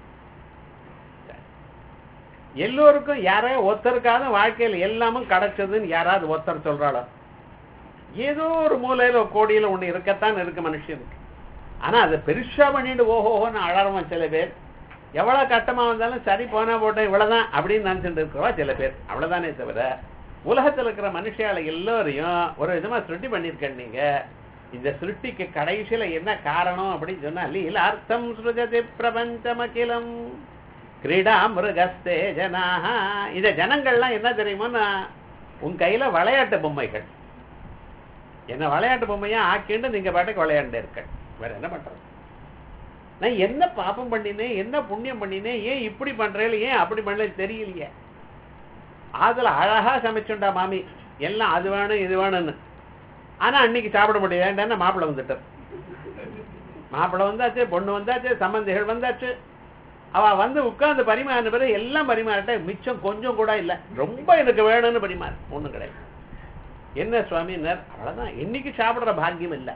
எல்லோருக்கும் யாரையோ ஒருத்தருக்காவது வாழ்க்கையில எல்லாமும் கிடைச்சதுன்னு யாராவது ஒருத்தர் சொல்றாளோ ஏதோ ஒரு மூலையில ஒரு கோடியில ஒண்ணு இருக்கத்தான் இருக்கு மனுஷனுக்கு ஆனா அதை பெருசா பண்ணிட்டு ஓஹோஹோன்னு அழறவன் சில பேர் எவ்வளவு கட்டமா வந்தாலும் சரி போனா போட்டேன் இவ்வளவுதான் அப்படின்னு நினைச்சுட்டு இருக்கிறவா சில பேர் அவ்வளவுதானே தவிர உலகத்துல இருக்கிற மனுஷால எல்லாரையும் ஒரு விதமா சிருஷ்டி பண்ணிருக்கேன் நீங்க இந்த சிருஷ்டிக்கு கடைசியில என்ன காரணம் அப்படின்னு சொன்னா லீலார்த்தம் சுருஜதி பிரபஞ்சமகிலம் கிரீடா மிருகஸ்தே ஜனாக இந்த ஜனங்கள்லாம் என்ன தெரியுமோன்னா உன் கையில விளையாட்டு பொம்மைகள் என்ன விளையாட்டு பொம்மையா ஆக்கிண்டு நீங்க பாட்டுக்கு விளையாண்டு இருக்க வேற என்ன பண்றது நான் என்ன பாப்பம் பண்ணினேன் என்ன புண்ணியம் பண்ணினேன் ஏன் இப்படி பண்றேன் ஏன் அப்படி பண்ணல தெரியலையே அதுல அழகா சமைச்சுண்டா மாமி எல்லாம் அது வேணும் இது வேணும்னு ஆனா அன்னைக்கு சாப்பிட முடியல மாப்பிள்ளை வந்துட்டார் மாப்பிள்ளை வந்தாச்சு பொண்ணு வந்தாச்சு சம்பந்திகள் வந்தாச்சு அவ வந்து உட்கார்ந்து பரிமாறின பிறகு எல்லாம் பரிமாறிட்ட மிச்சம் கொஞ்சம் கூட இல்ல ரொம்ப எனக்கு வேணும்னு பரிமாறு ஒண்ணும் கிடையாது என்ன சுவாமினர் அவ்வளவுதான் என்னைக்கு சாப்பிடுற பாக்கியம் இல்ல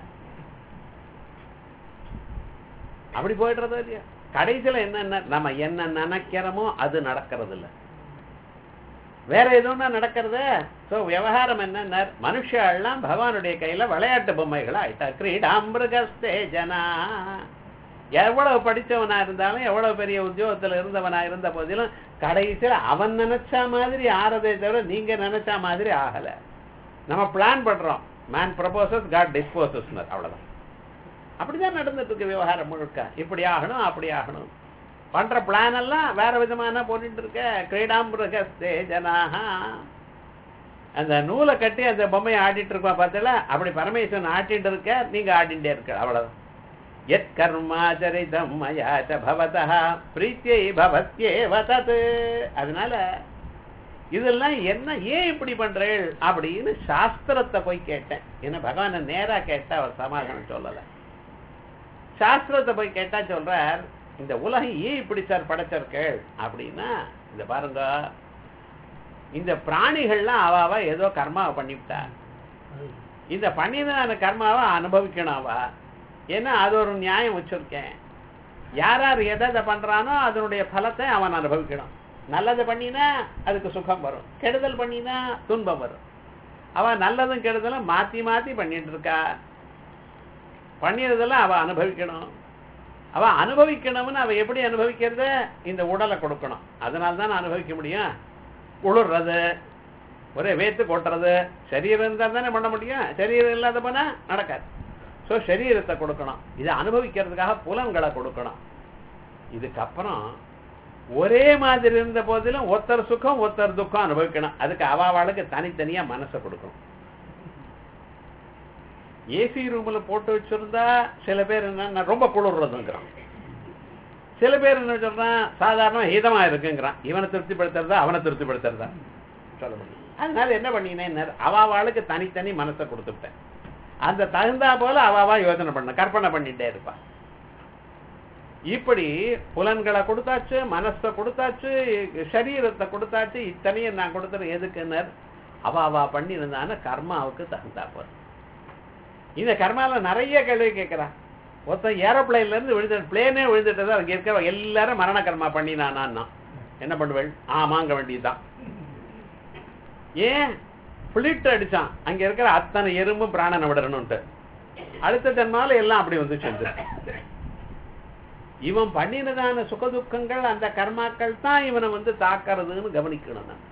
அப்படி போயிடுறதோ இல்லையா கடைசியில என்னன்னா நம்ம என்ன நினைக்கிறோமோ அது நடக்கிறது இல்ல வேற எதுவும்னா நடக்கிறது சோ விவகாரம் என்னன்னா மனுஷெல்லாம் பகவானுடைய கையில விளையாட்டு பொம்மைகளா ஆயிட்டா கிரீடாம்பிருகஸ்தே ஜனா எவ்வளவு படிச்சவனா இருந்தாலும் எவ்வளவு பெரிய உத்தியோகத்துல இருந்தவனா இருந்த போதிலும் கடைசியில அவன் நினைச்ச மாதிரி ஆறதே தவிர நீங்க நினைச்ச மாதிரி ஆகல நம்ம பிளான் பண்றோம் மேன் ப்ரப்போசஸ் காட் டிஸ்போசஸ் அவ்வளவுதான் அப்படிதான் நடந்துட்டு இருக்கு விவகாரம் முழுக்க இப்படி ஆகணும் அப்படி ஆகணும் பண்ற பிளான் எல்லாம் வேற விதமான போட்டுட்டு இருக்க கிரீடாம்பிரகஸ்தே ஜனாஹா அந்த நூலை கட்டி அந்த பொம்மையை ஆடிட்டு இருக்கா பார்த்தல அப்படி பரமேஸ்வரன் ஆட்டிட்டு இருக்க நீங்க ஆடிட்டே இருக்க அவ்வளவுதான் எத் கர்மாச்சரிதம் மயாச்ச பவதா பிரீத்தியை பவத்யேவ தத் அதனால இதெல்லாம் என்ன ஏன் இப்படி பண்றேள் அப்படின்னு சாஸ்திரத்தை போய் கேட்டேன் என்ன பகவானை நேரா கேட்டா அவர் சமாதானம் சொல்லல சாஸ்திரத்தை போய் கேட்டா சொல்றார் இந்த உலகம் ஏன் இப்படி சார் படைச்சிருக்கேள் அப்படின்னா இந்த பாருங்க இந்த பிராணிகள்லாம் அவாவா ஏதோ கர்மாவை பண்ணிவிட்டா இந்த பண்ணின கர்மாவை அனுபவிக்கணும் அவ ஏன்னா அது ஒரு நியாயம் வச்சிருக்கேன் யார் யார் எதை எதை பண்றானோ அதனுடைய பலத்தை அவன் அனுபவிக்கணும் நல்லது பண்ணினா அதுக்கு சுகம் வரும் கெடுதல் பண்ணினா துன்பம் வரும் அவன் நல்லதும் கெடுதலும் மாத்தி மாத்தி பண்ணிட்டு இருக்கா பண்ணியதெல்லாம் அவ அனுபவிக்கணும் அவ அனுபவிக்கணும்னு அவ எப்படி அனுபவிக்கிறது இந்த உடலை கொடுக்கணும் அதனால தான் அனுபவிக்க முடியும் உளுறது ஒரே வேத்து கொட்டுறது சரீரம் இருந்தால் தானே பண்ண முடியும் சரீரம் இல்லாத போனா நடக்காது ஸோ சரீரத்தை கொடுக்கணும் இதை அனுபவிக்கிறதுக்காக புலன்களை கொடுக்கணும் இதுக்கப்புறம் ஒரே மாதிரி இருந்த போதிலும் ஒருத்தர் சுகம் ஒருத்தர் துக்கம் அனுபவிக்கணும் அதுக்கு அவாவாளுக்கு தனித்தனியா மனசை கொடுக்கணும் ஏசி ரூம்ல போட்டு வச்சிருந்தா சில பேர் என்ன ரொம்ப குளிர்றதுங்கிறான் சில பேர் என்ன சொல்றான் சாதாரண ஹீதமா இருக்குங்கிறான் இவனை திருப்திப்படுத்துறதா அவனை திருப்திப்படுத்துறதா சொல்ல முடியும் அதனால என்ன பண்ணினேன் அவாவாளுக்கு தனித்தனி மனசை கொடுத்துட்டேன் அந்த தகுந்தா போல அவாவா யோசனை பண்ண கற்பனை பண்ணிட்டே இருப்பா இப்படி புலன்களை கொடுத்தாச்சு மனசை கொடுத்தாச்சு சரீரத்தை கொடுத்தாச்சு இத்தனையும் நான் கொடுத்துறேன் எதுக்குன்னர் அவ அவா பண்ணியிருந்தான கர்மாவுக்கு தகுந்தா போல இந்த கர்மால நிறைய கேள்வி கேட்கிறான் ஒருத்தன் ஏரோப்ளைன்ல இருந்து விழுந்து பிளேனே விழுந்துட்டதா அங்க இருக்கிற எல்லாரும் மரண கர்மா பண்ணினானா என்ன பண்ணுவேள் ஆமாங்க வேண்டியதுதான் ஏன் பிளிட் அடிச்சான் அங்க இருக்கிற அத்தனை எறும்பும் பிராணனை விடணும்ட்டு அடுத்த ஜன்மால எல்லாம் அப்படி வந்து சேர்ந்து இவன் பண்ணினதான சுகதுக்கங்கள் அந்த கர்மாக்கள் தான் இவனை வந்து தாக்கிறதுன்னு கவனிக்கணும் நம்ம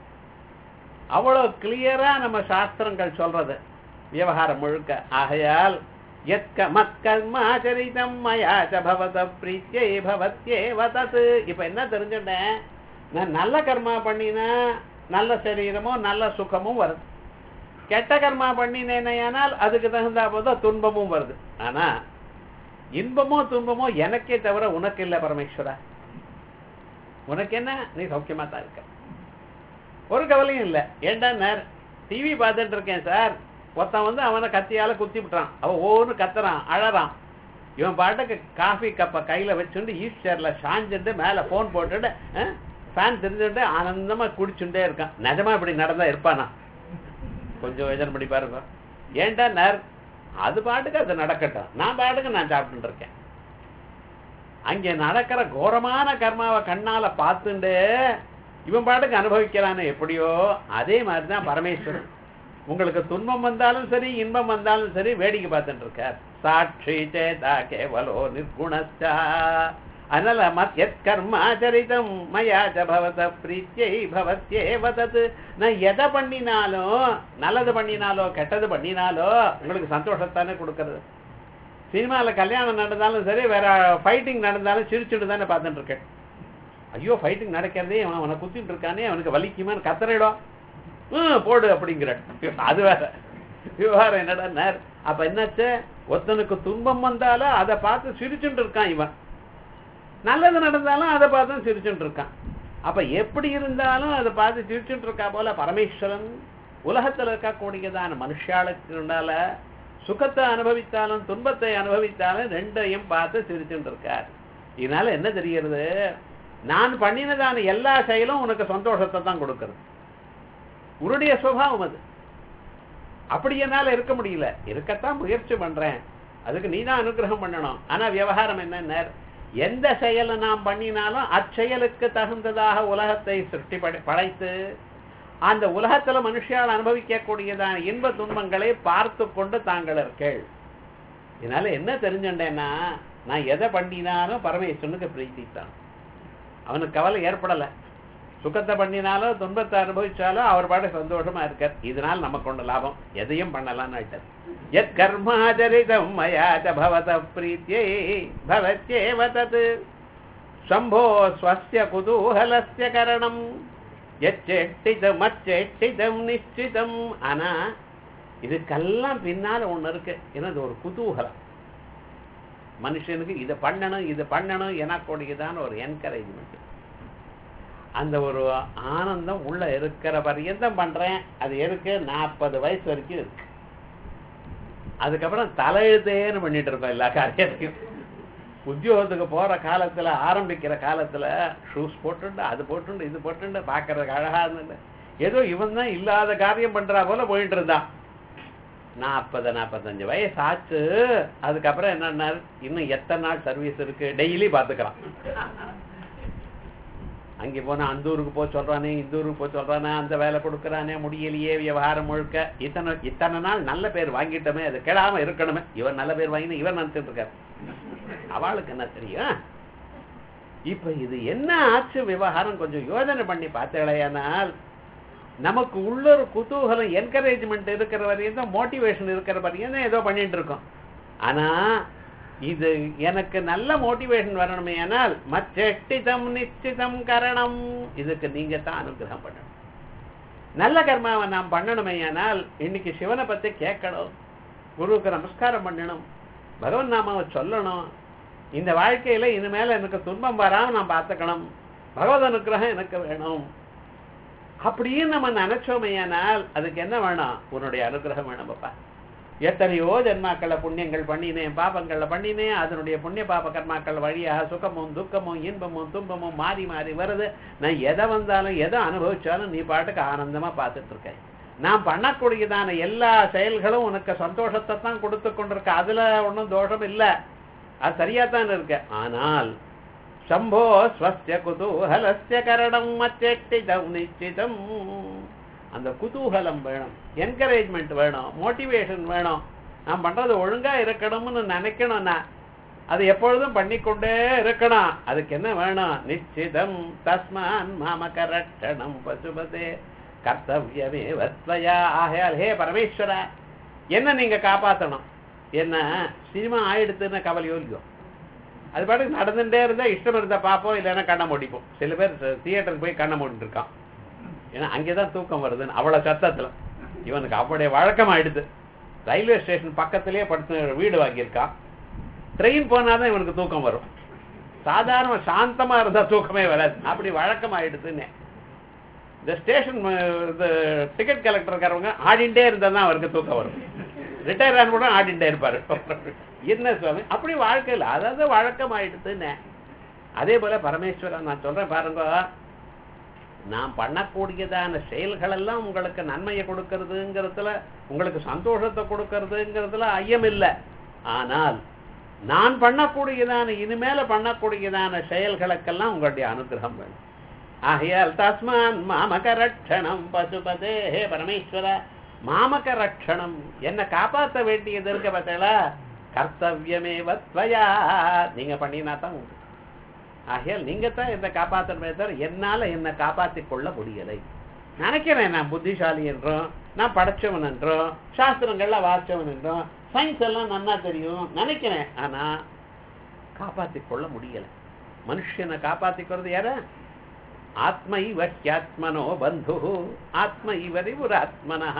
அவ்வளவு கிளியரா நம்ம சாஸ்திரங்கள் சொல்றது விவகாரம் முழுக்க ஆகையால் எத்க மத்கர்மாச்சரிதம் மயா ச பவத பிரீத்தியை பவத்யேவ தத் இப்ப என்ன தெரிஞ்சுட்டேன் நான் நல்ல கர்மா பண்ணினா நல்ல சரீரமும் நல்ல சுகமும் வருது கெட்ட கர்மா பண்ணினேனையானால் அதுக்கு தகுந்தா போத துன்பமும் வருது ஆனா இன்பமோ துன்பமோ எனக்கே தவிர உனக்கு இல்லை பரமேஸ்வரா உனக்கு என்ன நீ சௌக்கியமா தான் இருக்க ஒரு கவலையும் இல்லை ஏண்டா டிவி பார்த்துட்டு இருக்கேன் சார் ஒருத்தன் வந்து அவனை கத்தியால குத்தி விட்டுறான் அவன் ஒவ்வொன்று கத்துறான் அழறான் இவன் பாட்டுக்கு காஃபி கப்பை கையில வச்சுட்டு ஈஸ்டர்ல சாஞ்சுட்டு மேல போன் போட்டுட்டு ஃபேன் தெரிஞ்சுட்டு ஆனந்தமா குடிச்சுட்டே இருக்கான் நிஜமா இப்படி நடந்தா இருப்பானா கொஞ்சம் யோஜனை பண்ணி பாருங்க ஏன்டா நேர் அது பாட்டுக்கு அது நடக்கட்டும் நான் பாட்டுக்கு நான் சாப்பிட்டு இருக்கேன் அங்கே நடக்கிற கோரமான கர்மாவை கண்ணால பார்த்துண்டு இவன் பாட்டுக்கு அனுபவிக்கிறானே எப்படியோ அதே மாதிரி தான் பரமேஸ்வரன் உங்களுக்கு துன்பம் வந்தாலும் சரி இன்பம் வந்தாலும் சரி வேடிக்கை பார்த்துட்டு இருக்கார் சாட்சி சேதா கேவலோ நிர்குணஸ்டா அதனால மத் எத் கர்மாச்சரிதம் மயா ச பவத பிரீத்தியை பவத்யே வதத் நான் எதை பண்ணினாலும் நல்லது பண்ணினாலோ கெட்டது பண்ணினாலோ உங்களுக்கு சந்தோஷத்தானே கொடுக்கறது சினிமாவில் கல்யாணம் நடந்தாலும் சரி வேற ஃபைட்டிங் நடந்தாலும் சிரிச்சுட்டு தானே பார்த்துட்டு இருக்கேன் ஐயோ ஃபைட்டிங் நடக்கிறதே அவன் அவனை குத்திட்டு இருக்கானே அவனுக்கு வலிக்குமான்னு கத்தறிடும் ம் போடு அப்படிங்கிற அது வேற விவகாரம் என்னடா அப்ப என்னாச்சு ஒருத்தனுக்கு துன்பம் வந்தாலும் அதை பார்த்து சிரிச்சுட்டு இருக்கான் இவன் நல்லது நடந்தாலும் அதை பார்த்து சிரிச்சுட்டு இருக்கான் அப்ப எப்படி இருந்தாலும் அதை பார்த்து சிரிச்சுட்டு இருக்கா போல பரமேஸ்வரன் உலகத்துல இருக்கக்கூடியதான மனுஷாளுக்குனால சுகத்தை அனுபவித்தாலும் துன்பத்தை அனுபவித்தாலும் ரெண்டையும் பார்த்து சிரிச்சுட்டு இருக்கார் இதனால என்ன தெரிகிறது நான் பண்ணினதான எல்லா செயலும் உனக்கு சந்தோஷத்தை தான் கொடுக்கிறது உன்னுடைய சுபாவம் அது அப்படி என்னால இருக்க முடியல இருக்கத்தான் முயற்சி பண்றேன் அதுக்கு நீ தான் அனுகிரகம் பண்ணணும் ஆனா விவகாரம் என்ன எந்த செயலை நாம் பண்ணினாலும் அச்செயலுக்கு தகுந்ததாக உலகத்தை சிருஷ்டி படைத்து அந்த உலகத்துல மனுஷியால் அனுபவிக்கக்கூடியதான இன்ப துன்பங்களை பார்த்து கொண்டு தாங்கள் இருக்கேள் இதனால என்ன தெரிஞ்சுட்டேன்னா நான் எதை பண்ணினாலும் பரமேஸ்வரனுக்கு பிரீத்தி தான் அவனுக்கு கவலை ஏற்படலை சுகத்தை பண்ணினாலும் துன்பத்தை அனுபவிச்சாலும் அவர் பாட்டு சந்தோஷமா இருக்கார் இதனால் நமக்கு கொண்ட லாபம் எதையும் பண்ணலாம்னு எத் கர்மாச்சரிதம் மயாச்ச பவத பிரீத்தியை பவத்யேவ தத் சம்போ ஸ்வஸ்ய குதூகலஸ்ய கரணம் எச்செட்டிதம் அச்செட்டிதம் நிச்சிதம் ஆனா இதுக்கெல்லாம் பின்னால ஒண்ணு இருக்கு என்னது ஒரு குதூகலம் மனுஷனுக்கு இதை பண்ணணும் இதை பண்ணணும் எனக்கூடியதான ஒரு என்கரேஜ்மெண்ட் அந்த ஒரு ஆனந்தம் உள்ள இருக்கிற பரியந்தம் பண்றேன் அது இருக்கு நாற்பது வயசு வரைக்கும் இருக்கு அதுக்கப்புறம் தலையெழுத்தேன்னு பண்ணிட்டு இருக்கோம் எல்லா காரியத்தையும் உத்தியோகத்துக்கு போற காலத்துல ஆரம்பிக்கிற காலத்துல ஷூஸ் போட்டுண்டு அது போட்டுண்டு இது போட்டுண்டு பாக்குறதுக்கு அழகா இருந்துட்டு ஏதோ இவன் தான் இல்லாத காரியம் பண்றா போல போயிட்டு இருந்தான் நாற்பது நாற்பத்தஞ்சு வயசு ஆச்சு அதுக்கப்புறம் என்னன்னா இன்னும் எத்தனை நாள் சர்வீஸ் இருக்கு டெய்லி பாத்துக்கிறான் அங்கே போனா அந்த ஊருக்கு போய் சொல்றானே இந்த ஊருக்கு போய் சொல்றானே அந்த வேலை கொடுக்கறானே முடியலையே விவகாரம் முழுக்க இத்தனை இத்தனை நாள் நல்ல பேர் வாங்கிட்டோமே அது கெடாம இருக்கணுமே இவன் நல்ல பேர் வாங்கினா இவன் நினைச்சிட்டு இருக்காரு அவளுக்கு என்ன தெரியும் இப்ப இது என்ன ஆச்சு விவகாரம் கொஞ்சம் யோசனை பண்ணி பார்த்தேனால் நமக்கு உள்ள ஒரு குதூகலம் என்கரேஜ்மெண்ட் இருக்கிற வரையும் தான் மோட்டிவேஷன் இருக்கிற வரையும் தான் ஏதோ பண்ணிட்டு இருக்கோம் ஆனா இது எனக்கு நல்ல மோட்டிவேஷன் வரணுமே ஆனால் மச்செட்டிதம் நிச்சிதம் கரணம் இதுக்கு நீங்க தான் அனுகிரகம் பண்ணணும் நல்ல கர்மாவை நாம் பண்ணணுமே ஆனால் இன்னைக்கு சிவனை பத்தி கேட்கணும் குருவுக்கு நமஸ்காரம் பண்ணணும் பகவன் நாமாவை சொல்லணும் இந்த வாழ்க்கையில இனிமேல எனக்கு துன்பம் வராம நான் பார்த்துக்கணும் பகவத் அனுகிரகம் எனக்கு வேணும் அப்படின்னு நம்ம நினைச்சோமையானால் அதுக்கு என்ன வேணும் உன்னுடைய அனுகிரகம் வேணும் பாப்பா எத்தனையோ ஜென்மாக்கள புண்ணியங்கள் பண்ணினேன் பாபங்கள்ல பண்ணினேன் அதனுடைய புண்ணிய பாப கர்மாக்கள் வழியாக சுகமும் துக்கமும் இன்பமும் துன்பமும் மாறி மாறி வருது நான் எதை வந்தாலும் எதை அனுபவிச்சாலும் நீ பாட்டுக்கு ஆனந்தமா பார்த்துட்டு இருக்க நான் பண்ணக்கூடியதான எல்லா செயல்களும் உனக்கு சந்தோஷத்தை தான் கொடுத்து கொண்டிருக்க அதுல ஒன்றும் தோஷம் இல்லை அது சரியா தான் இருக்க ஆனால் சம்போ ஸ்வஸ்ய குதூகலஸ்ய கரணம் மச்செட்டிதம் நிச்சிதம் அந்த குதூகலம் வேணும் என்கரேஜ்மெண்ட் வேணும் மோட்டிவேஷன் வேணும் நான் பண்றது ஒழுங்கா இருக்கணும்னு நினைக்கணும்னா அது எப்பொழுதும் பண்ணிக்கொண்டே இருக்கணும் அதுக்கு என்ன வேணும் நிச்சிதம் தஸ்மான் மாமகரட்சணம் பசுபதே கர்த்தவியமே வத்வயா ஆகையால் ஹே பரமேஸ்வரா என்ன நீங்க காப்பாத்தணும் என்ன சினிமா ஆயிடுத்துன்னு கவலையோ இல்லையோ அது பாட்டுக்கு நடந்துட்டே இருந்தா இஷ்டம் இருந்தா பார்ப்போம் இல்லைன்னா கண்ணை மூடிப்போம் சில பேர் தியேட்டருக்கு போய் கண்ணை மூடிட்டு இருக்கான் ஏன்னா அங்கேதான் தூக்கம் வருதுன்னு அவ்வளவு சத்தத்துல இவனுக்கு அவனுடைய வழக்கம் ஆயிடுது ரயில்வே ஸ்டேஷன் பக்கத்திலேயே படுத்து வீடு வாங்கியிருக்கான் ட்ரெயின் போனாதான் இவனுக்கு தூக்கம் வரும் சாதாரண சாந்தமா இருந்தா தூக்கமே வராது அப்படி வழக்கம் ஆயிடுதுன்னு இந்த ஸ்டேஷன் இந்த டிக்கெட் கலெக்டர்காரவங்க ஆடிண்டே இருந்தா தான் அவருக்கு தூக்கம் வரும் ரிட்டையர் ஆன கூட ஆடிண்டே இருப்பாரு என்ன சுவாமி அப்படி வாழ்க்கையில் அதாவது வழக்கம் ஆயிடுதுன்னு அதே போல பரமேஸ்வரன் நான் சொல்றேன் பாருங்க நான் பண்ணக்கூடியதான செயல்கள் எல்லாம் உங்களுக்கு நன்மையை கொடுக்கறதுங்கிறதுல உங்களுக்கு சந்தோஷத்தை கொடுக்கறதுங்கிறதுல ஐயம் இல்லை ஆனால் நான் பண்ணக்கூடியதான இனிமேல பண்ணக்கூடியதான செயல்களுக்கெல்லாம் உங்களுடைய அனுகிரகம் வேணும் ஆகையால் தஸ்மான் மாமக ரட்சணம் பசுபதே ஹே பரமேஸ்வர மாமக ரட்சணம் என்ன காப்பாற்ற வேண்டியது இருக்க பார்த்தீங்களா கர்த்தவியமே வத்வயா நீங்க பண்ணினா தான் உண்டு ஆகையால் நீங்க தான் என்ன காப்பாற்றணுமே தவிர என்னால என்ன காப்பாற்றிக் கொள்ள முடியலை நினைக்கிறேன் நான் புத்திசாலி என்றும் நான் படிச்சவன் என்றும் சாஸ்திரங்கள்ல வாசிச்சவன் என்றும் சயின்ஸ் எல்லாம் நன்னா தெரியும் நினைக்கிறேன் ஆனா காப்பாற்றிக் கொள்ள முடியல மனுஷனை காப்பாத்திக்கிறது யார ஆத்ம இவ ஹியாத்மனோ பந்து ஆத்ம இவரி ஒரு ஆத்மனா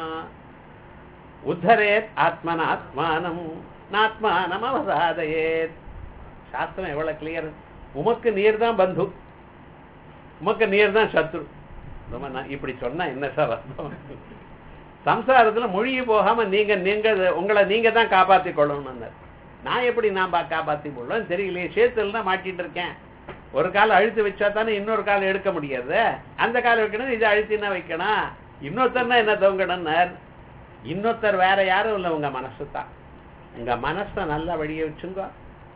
உத்தரேத் ஆத்மன ஆத்மானம் நாத்மானம் அவசாதையேத் சாஸ்திரம் எவ்வளவு கிளியர் உமக்கு நீர் தான் பந்து உமக்கு நீர் தான் சத்ரு ரொம்ப நான் இப்படி சொன்னா என்ன சார் அர்த்தம் சம்சாரத்துல மொழியை போகாம நீங்க நீங்க உங்களை நீங்க தான் காப்பாத்தி கொள்ளணும்னு நான் எப்படி நான் பா- காப்பாத்தி கொள்ளும் தெரியலையே சேத்துல தான் மாட்டிட்டு இருக்கேன் ஒரு கால் அழுத்து வச்சா தானே இன்னொரு கால் எடுக்க முடியாது அந்த கால் வைக்கணும் இதை அழுத்தினா வைக்கணும் இன்னொருத்தர்னா என்ன தொங்கணும்னார் இன்னொருத்தர் வேற யாரும் இல்லை உங்க மனசு தான் உங்க மனசை நல்ல வழியை வச்சுங்க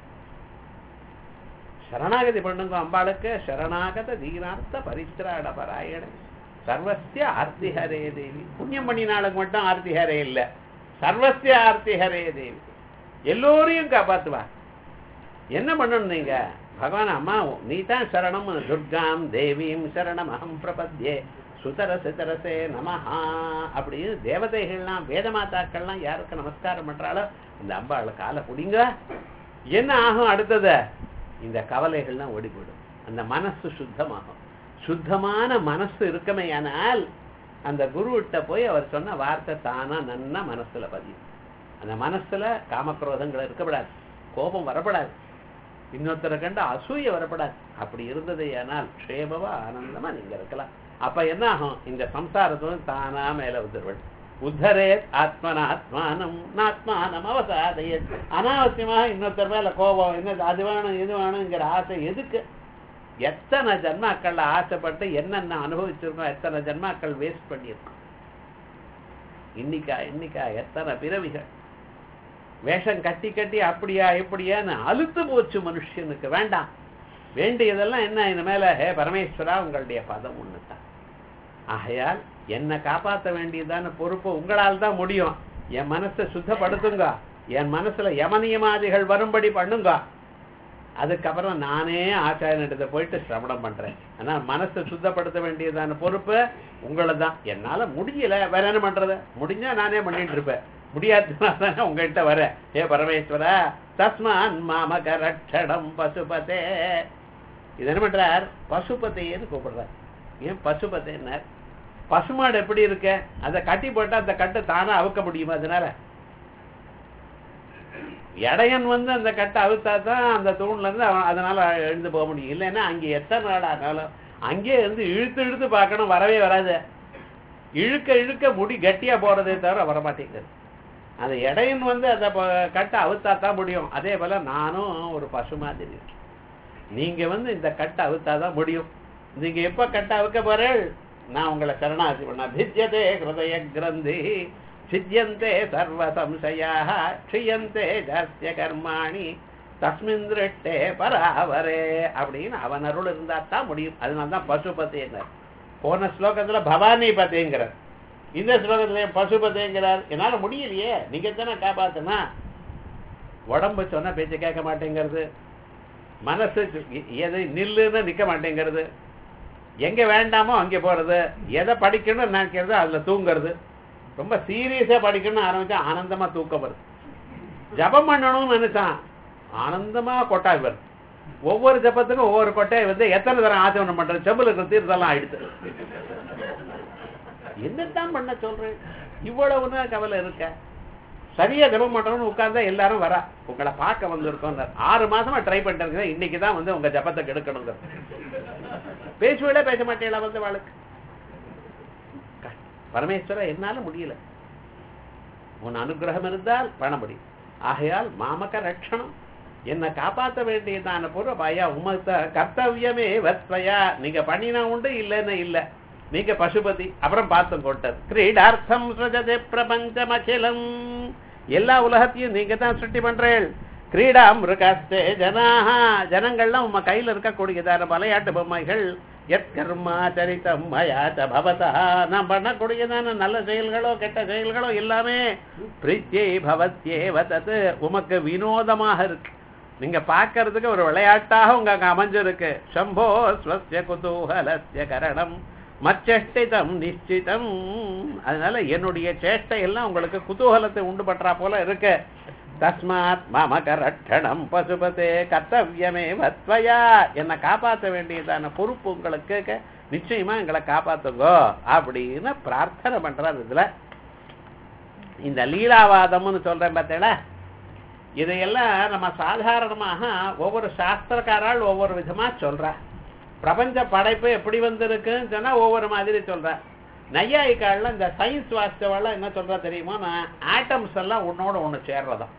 சரணாகதி பண்ணுங்க அம்பாளுக்கு சரணாகத தீனார்த்த பரித்ராட பராயண சர்வஸ்ய ஆர்த்திஹரே தேவி புண்ணியம் பண்ணினாளுக்கு மட்டும் ஆர்த்திஹரே இல்ல சர்வஸ்ய ஆர்த்திஹரே தேவி எல்லோரையும் காப்பாத்துவா என்ன பண்ணணும் நீங்க பகவான் அம்மா நீ தான் சரணம் துர்காம் தேவீம் சரணம் அகம் பிரபத்யே சுதர சிதரசே நமஹா அப்படின்னு தேவதைகள்லாம் வேத மாதாக்கள்லாம் யாருக்கு நமஸ்காரம் பண்றாளோ இந்த அம்பாளை காலை பிடிங்க என்ன ஆகும் அடுத்தது இந்த கவலைகள்லாம் ஓடி போயிடும் அந்த மனசு சுத்தமாகும் சுத்தமான மனசு இருக்குமேயானால் அந்த குருவிட்ட போய் அவர் சொன்ன வார்த்தை தானா நன்னா மனசுல பதியும் அந்த மனசுல காமக்ரோதங்கள் இருக்கக்கூடாது கோபம் வரப்படாது இன்னொருத்தரை கண்டு அசூய வரப்படாது அப்படி இருந்தது ஆனால் க்ஷேமவா ஆனந்தமா நீங்க இருக்கலாம் அப்ப என்ன ஆகும் இந்த சம்சாரத்துல தானா மேல வந்துருவள் உத்தரே ஆத்மன ஆத்மானம் நாத்மானம் அவசாதையத் அனாவசியமா இன்னொருத்தர் மேல கோபம் என்ன அது வேணும் இது வேணுங்கிற ஆசை எதுக்கு எத்தனை ஜன்மாக்கள்ல ஆசைப்பட்டு என்னென்ன அனுபவிச்சிருக்கோம் எத்தனை ஜன்மாக்கள் வேஸ்ட் பண்ணியிருக்கோம் இன்னைக்கா இன்னைக்கா எத்தனை பிறவிகள் வேஷம் கட்டி கட்டி அப்படியா இப்படியான்னு அழுத்து போச்சு மனுஷனுக்கு வேண்டாம் வேண்டியதெல்லாம் என்ன இந்த மேல ஹே பரமேஸ்வரா உங்களுடைய பதம் ஒண்ணுதான் ஆகையால் என்னை காப்பாற்ற வேண்டியதான பொறுப்பு உங்களால் தான் முடியும் என் மனசை சுத்தப்படுத்துங்க என் மனசுல யமனியமாதிகள் வரும்படி பண்ணுங்க அதுக்கப்புறம் நானே ஆச்சாரியனிடத்தை போயிட்டு சிரவணம் பண்றேன் ஆனா மனசை சுத்தப்படுத்த வேண்டியதான பொறுப்பு உங்களை தான் என்னால முடியல வேற என்ன பண்றது முடிஞ்சா நானே பண்ணிட்டு இருப்பேன் முடியாததுனால உங்ககிட்ட வரேன் ஏ பரமேஸ்வரா தஸ்மான் மாமக ரட்சணம் பசுபதே இது என்ன பண்றார் பசுபதையேன்னு கூப்பிடுறார் ஏன் பசுபதைன்னார் பசுமாடு எப்படி இருக்க அதை கட்டி போட்டா அந்த கட்டை தானா அவுக்க முடியுமா அதனால இடையன் வந்து அந்த கட்டை அவுத்தா தான் அந்த தூண்ல இருந்து அவன் அதனால எழுந்து போக முடியும் இல்லைன்னா அங்க எத்தனை நாள் ஆனாலும் அங்கேயே இருந்து இழுத்து இழுத்து பார்க்கணும் வரவே வராது இழுக்க இழுக்க முடி கட்டியா போறதே தவிர வரமாட்டேங்குது அந்த இடையன் வந்து அந்த ப- கட்டை அவுத்தா தான் முடியும் அதே போல நானும் ஒரு பசு மாதிரி இருக்கேன் நீங்க வந்து இந்த கட்டை அவுத்தா தான் முடியும் நீங்க எப்ப கட்டை அவுக்க போறேள் நான் உங்களை சரணாசி பண்ண பிஜ்யதே ஹிருதய கிரந்தி சித்தியந்தே சர்வ சம்சயா க்ஷியந்தே ஜாஸ்ய கர்மாணி தஸ்மின் திருஷ்டே பராவரே அப்படின்னு அவன் அருள் இருந்தா தான் முடியும் அதனால தான் பசுபதிங்கிறார் போன ஸ்லோகத்துல பவானி பதேங்கிறார் இந்த ஸ்லோகத்துல பசுபதேங்கிறார் என்னால முடியலையே நீங்க தானே காப்பாத்தனா உடம்பு சொன்னா பேச்சு கேட்க மாட்டேங்கிறது மனசு சு- எது நில்லுன்னு நிக்க மாட்டேங்கிறது எங்க வேண்டாமோ அங்கே போறது எதை படிக்கணும்னு நினைக்கிறது அதுல தூங்குறது ரொம்ப சீரியஸா படிக்கணும்னு ஆரம்பிச்சா ஆனந்தமா தூக்கம் வருது ஜபம் பண்ணணும்னு நினைச்சான் ஆனந்தமா கொட்டாய் வருது ஒவ்வொரு ஜபத்துக்கும் ஒவ்வொரு கொட்டாய் வந்து எத்தனை தரம் ஆச்சமனம் பண்றது செம்புல இருக்கிற தீர்த்தெல்லாம் ஆயிடுது என்னத்தான் பண்ண சொல்றேன் இவ்வளவுனா கவலை இருக்க சரியா ஜபம் பண்றோம்னு உட்கார்ந்தா எல்லாரும் வரா உங்களை பார்க்க வந்திருக்கோம் ஆறு மாசமா ட்ரை பண்ணிட்டு இருக்கேன் இன்னைக்கு தான் வந்து உங்க ஜபத்தை கெடுக்கணுங்க பேசுவேளே பேச மாட்டேங்களா வந்து வாழ்க்கை பரமேஸ்வர என்னால முடியல உன் அனுகிரகம் இருந்தால் பண்ண முடியும் ஆகையால் மாமக ரட்சணம் என்னை காப்பாற்ற வேண்டியதான பூர்வ பயா உமத்த கர்த்தவியமே வத்வயா நீங்க பண்ணினா உண்டு இல்லைன்னு இல்ல நீங்க பசுபதி அப்புறம் பார்த்து கொட்டது கிரீடார்த்தம் சுஜதே பிரபஞ்சம் அகிலம் எல்லா உலகத்தையும் நீங்க தான் சுட்டி பண்றேள் கிரீடா மிருகஸ்தே ஜனாக ஜனங்கள்லாம் உங்க கையில இருக்கக்கூடியதான விளையாட்டு பொம்மைகள் எத் கர்மா சரித்தம் மயாச்ச பவதா நான் பண்ணக்கூடியதான நல்ல செயல்களோ கெட்ட செயல்களோ எல்லாமே பிரீத்தியை பவத்யே வதத்து உமக்கு வினோதமாக இருக்கு நீங்க பார்க்கறதுக்கு ஒரு விளையாட்டாக உங்களுக்கு அமைஞ்சிருக்கு சம்போ ஸ்வஸ்ய குதூகலஸ்ய கரணம் மச்சேஷ்டிதம் நிச்சிதம் அதனால என்னுடைய சேஷ்டை எல்லாம் உங்களுக்கு குதூகலத்தை உண்டு பண்றா போல இருக்கு தஸ்மாத் மமக ரட்சணம் பசுபதே கர்த்தவியமே வத்வயா என்னை காப்பாற்ற வேண்டியதான பொறுப்பு உங்களுக்கு க- நிச்சயமா எங்களை காப்பாத்துங்கோ அப்படின்னு பிரார்த்தனை பண்றாரு இதுல இந்த லீலாவாதம்னு சொல்றேன் பார்த்தேடா இதையெல்லாம் நம்ம சாதாரணமாக ஒவ்வொரு சாஸ்திரக்காரால் ஒவ்வொரு விதமா சொல்றா பிரபஞ்ச படைப்பு எப்படி வந்திருக்குன்னு சொன்னா ஒவ்வொரு மாதிரி சொல்றா நையாயிக்கால இந்த சயின்ஸ் வாஸ்தவெல்லாம் என்ன சொல்றா தெரியுமா நான் ஆட்டம்ஸ் எல்லாம் ஒன்னோட ஒண்ணு சேர்றதாம்